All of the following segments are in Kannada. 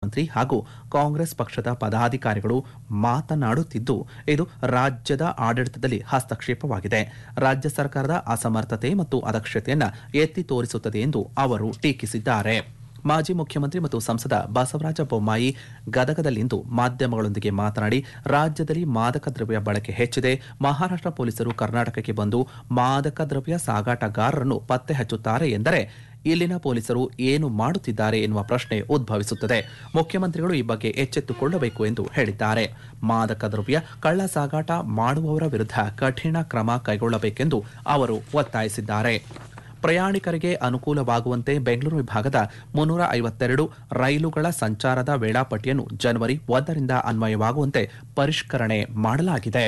ಮುಖ್ಯಮಂತ್ರಿ ಹಾಗೂ ಕಾಂಗ್ರೆಸ್ ಪಕ್ಷದ ಪದಾಧಿಕಾರಿಗಳು ಮಾತನಾಡುತ್ತಿದ್ದು ಇದು ರಾಜ್ಯದ ಆಡಳಿತದಲ್ಲಿ ಹಸ್ತಕ್ಷೇಪವಾಗಿದೆ ರಾಜ್ಯ ಸರ್ಕಾರದ ಅಸಮರ್ಥತೆ ಮತ್ತು ಅದಕ್ಷತೆಯನ್ನ ಎತ್ತಿ ತೋರಿಸುತ್ತದೆ ಎಂದು ಅವರು ಟೀಕಿಸಿದ್ದಾರೆ ಮಾಜಿ ಮುಖ್ಯಮಂತ್ರಿ ಮತ್ತು ಸಂಸದ ಬಸವರಾಜ ಬೊಮ್ಮಾಯಿ ಗದಗದಲ್ಲಿಂದು ಮಾಧ್ಯಮಗಳೊಂದಿಗೆ ಮಾತನಾಡಿ ರಾಜ್ಯದಲ್ಲಿ ಮಾದಕ ದ್ರವ್ಯ ಬಳಕೆ ಹೆಚ್ಚಿದೆ ಮಹಾರಾಷ್ಟ್ರ ಪೊಲೀಸರು ಕರ್ನಾಟಕಕ್ಕೆ ಬಂದು ಮಾದಕ ದ್ರವ್ಯ ಸಾಗಾಟಗಾರರನ್ನು ಪತ್ತೆ ಹಚ್ಚುತ್ತಾರೆ ಎಂದರೆ ಇಲ್ಲಿನ ಪೊಲೀಸರು ಏನು ಮಾಡುತ್ತಿದ್ದಾರೆ ಎನ್ನುವ ಪ್ರಶ್ನೆ ಉದ್ಭವಿಸುತ್ತದೆ ಮುಖ್ಯಮಂತ್ರಿಗಳು ಈ ಬಗ್ಗೆ ಎಚ್ಚೆತ್ತುಕೊಳ್ಳಬೇಕು ಎಂದು ಹೇಳಿದ್ದಾರೆ ಮಾದಕ ದ್ರವ್ಯ ಕಳ್ಳ ಸಾಗಾಟ ಮಾಡುವವರ ವಿರುದ್ಧ ಕಠಿಣ ಕ್ರಮ ಕೈಗೊಳ್ಳಬೇಕೆಂದು ಅವರು ಒತ್ತಾಯಿಸಿದ್ದಾರೆ ಪ್ರಯಾಣಿಕರಿಗೆ ಅನುಕೂಲವಾಗುವಂತೆ ಬೆಂಗಳೂರು ವಿಭಾಗದ ಮುನ್ನೂರ ಐವತ್ತೆರಡು ರೈಲುಗಳ ಸಂಚಾರದ ವೇಳಾಪಟ್ಟಿಯನ್ನು ಜನವರಿ ಒಂದರಿಂದ ಅನ್ವಯವಾಗುವಂತೆ ಪರಿಷ್ಕರಣೆ ಮಾಡಲಾಗಿದೆ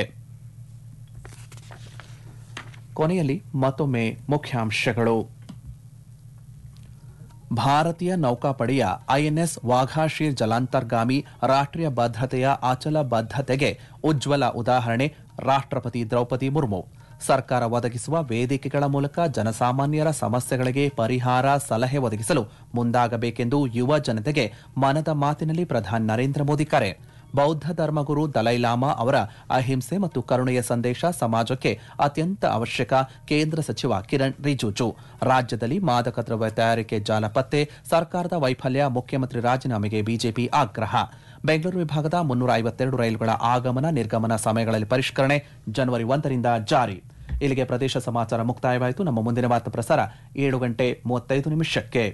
ಕೊನೆಯಲ್ಲಿ ಮತ್ತೊಮ್ಮೆ ಮುಖ್ಯಾಂಶಗಳು ಭಾರತೀಯ ನೌಕಾಪಡೆಯ ಐಎನ್ಎಸ್ ವಾಘಾಶೀರ್ ಜಲಾಂತರ್ಗಾಮಿ ರಾಷ್ಟ್ರೀಯ ಭದ್ರತೆಯ ಅಚಲ ಬದ್ಧತೆಗೆ ಉಜ್ವಲ ಉದಾಹರಣೆ ರಾಷ್ಟ್ರಪತಿ ದ್ರೌಪದಿ ಮುರ್ಮು ಸರ್ಕಾರ ಒದಗಿಸುವ ವೇದಿಕೆಗಳ ಮೂಲಕ ಜನಸಾಮಾನ್ಯರ ಸಮಸ್ಯೆಗಳಿಗೆ ಪರಿಹಾರ ಸಲಹೆ ಒದಗಿಸಲು ಮುಂದಾಗಬೇಕೆಂದು ಯುವ ಜನತೆಗೆ ಮನದ ಮಾತಿನಲ್ಲಿ ಪ್ರಧಾನಿ ನರೇಂದ್ರ ಮೋದಿ ಕರೆ ಬೌದ್ಧ ಧರ್ಮಗುರು ದಲೈಲಾಮಾ ಅವರ ಅಹಿಂಸೆ ಮತ್ತು ಕರುಣೆಯ ಸಂದೇಶ ಸಮಾಜಕ್ಕೆ ಅತ್ಯಂತ ಅವಶ್ಯಕ ಕೇಂದ್ರ ಸಚಿವ ಕಿರಣ್ ರಿಜಿಜು ರಾಜ್ಯದಲ್ಲಿ ಮಾದಕ ದ್ರವ್ಯ ತಯಾರಿಕೆ ಜಾಲ ಪತ್ತೆ ಸರ್ಕಾರದ ವೈಫಲ್ಯ ಮುಖ್ಯಮಂತ್ರಿ ರಾಜೀನಾಮೆಗೆ ಬಿಜೆಪಿ ಆಗ್ರಹ ಬೆಂಗಳೂರು ವಿಭಾಗದ ಮುನ್ನೂರ ಐವತ್ತೆರಡು ರೈಲುಗಳ ಆಗಮನ ನಿರ್ಗಮನ ಸಮಯಗಳಲ್ಲಿ ಪರಿಷ್ಕರಣೆ ಜನವರಿ ಒಂದರಿಂದ ಜಾರಿ ಇಲ್ಲಿಗೆ ಪ್ರದೇಶ ಸಮಾಚಾರ ಮುಕ್ತಾಯವಾಯಿತು ನಮ್ಮ ಮುಂದಿನ ವಾರ್ತಾ ಪ್ರಸಾರ ಏಳು ಗಂಟೆ ಮೂವತ್ತೈದು ನಿಮಿಷಕ್ಕೆ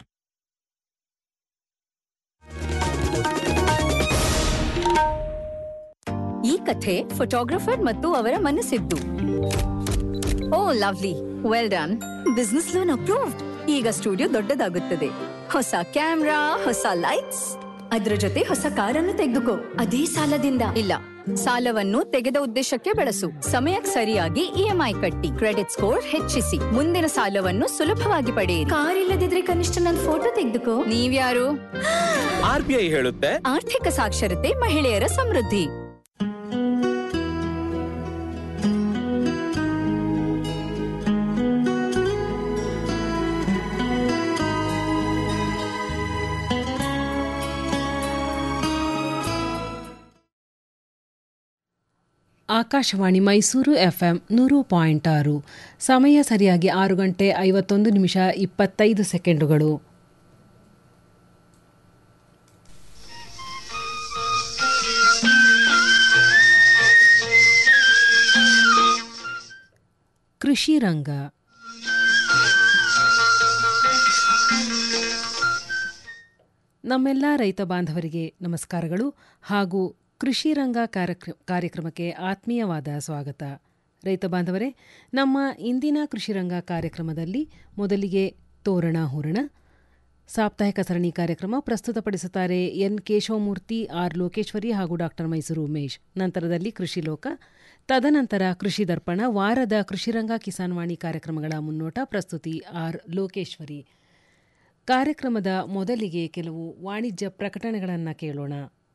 ಈ ಕಥೆ ಫೋಟೋಗ್ರಫರ್ ಮತ್ತು ಅವರ ಮನಸ್ಸಿದ್ದು oh lovely well done business loan approved ಈಗ ಸ್ಟುಡಿಯೋ ದೊಡ್ಡದಾಗುತ್ತದೆ ಹೊಸ ಕ್ಯಾಮ್ರಾ ಹೊಸ ಲೈಟ್ಸ್ ಅದ್ರ ಜೊತೆ ಹೊಸ ಕಾರನ್ನು ತೆಗೆದುಕೋ ಅದೇ ಸಾಲದಿಂದ ಇಲ್ಲ ಸಾಲವನ್ನು ತೆಗೆದ ಉದ್ದೇಶಕ್ಕೆ ಬಳಸು ಸಮಯಕ್ಕೆ ಸರಿಯಾಗಿ ಇಎಂಐ ಕಟ್ಟಿ ಕ್ರೆಡಿಟ್ ಸ್ಕೋರ್ ಹೆಚ್ಚಿಸಿ ಮುಂದಿನ ಸಾಲವನ್ನು ಸುಲಭವಾಗಿ ಪಡೆಯಿರಿ ಕಾರ್ ಇಲ್ಲದಿದ್ರೆ ಕನಿಷ್ಠ ನನ್ನ ಫೋಟೋ ತೆಗೆದುಕೋ ನೀವ್ಯಾರು ಆರ್ ಬಿ ಐ ಹೇಳುತ್ತೆ ಆರ್ಥಿಕ ಸಾಕ್ಷರತೆ ಮಹಿಳೆಯರ ಸಮೃದ್ಧಿ ಆಕಾಶವಾಣಿ ಮೈಸೂರು ಎಫ್ಎಂ ನೂರು ಪಾಯಿಂಟ್ ಆರು ಸಮಯ ಸರಿಯಾಗಿ ಆರು ಗಂಟೆ ಐವತ್ತೊಂದು ನಿಮಿಷ ಇಪ್ಪತ್ತೈದು ಸೆಕೆಂಡುಗಳು ಕೃಷಿ ರಂಗ ನಮ್ಮೆಲ್ಲ ರೈತ ಬಾಂಧವರಿಗೆ ನಮಸ್ಕಾರಗಳು ಹಾಗೂ ಕೃಷಿ ರಂಗ ಕಾರ್ಯಕ್ರ ಕಾರ್ಯಕ್ರಮಕ್ಕೆ ಆತ್ಮೀಯವಾದ ಸ್ವಾಗತ ರೈತ ಬಾಂಧವರೇ ನಮ್ಮ ಇಂದಿನ ಕೃಷಿ ರಂಗ ಕಾರ್ಯಕ್ರಮದಲ್ಲಿ ಮೊದಲಿಗೆ ತೋರಣ ಹೂರಣ ಸಾಪ್ತಾಹಿಕ ಸರಣಿ ಕಾರ್ಯಕ್ರಮ ಪ್ರಸ್ತುತಪಡಿಸುತ್ತಾರೆ ಎನ್ ಕೇಶವಮೂರ್ತಿ ಆರ್ ಲೋಕೇಶ್ವರಿ ಹಾಗೂ ಡಾಕ್ಟರ್ ಮೈಸೂರು ಉಮೇಶ್ ನಂತರದಲ್ಲಿ ಕೃಷಿ ಲೋಕ ತದನಂತರ ಕೃಷಿ ದರ್ಪಣ ವಾರದ ಕೃಷಿರಂಗ ಕಿಸಾನ್ ವಾಣಿ ಕಾರ್ಯಕ್ರಮಗಳ ಮುನ್ನೋಟ ಪ್ರಸ್ತುತಿ ಆರ್ ಲೋಕೇಶ್ವರಿ ಕಾರ್ಯಕ್ರಮದ ಮೊದಲಿಗೆ ಕೆಲವು ವಾಣಿಜ್ಯ ಪ್ರಕಟಣೆಗಳನ್ನು ಕೇಳೋಣ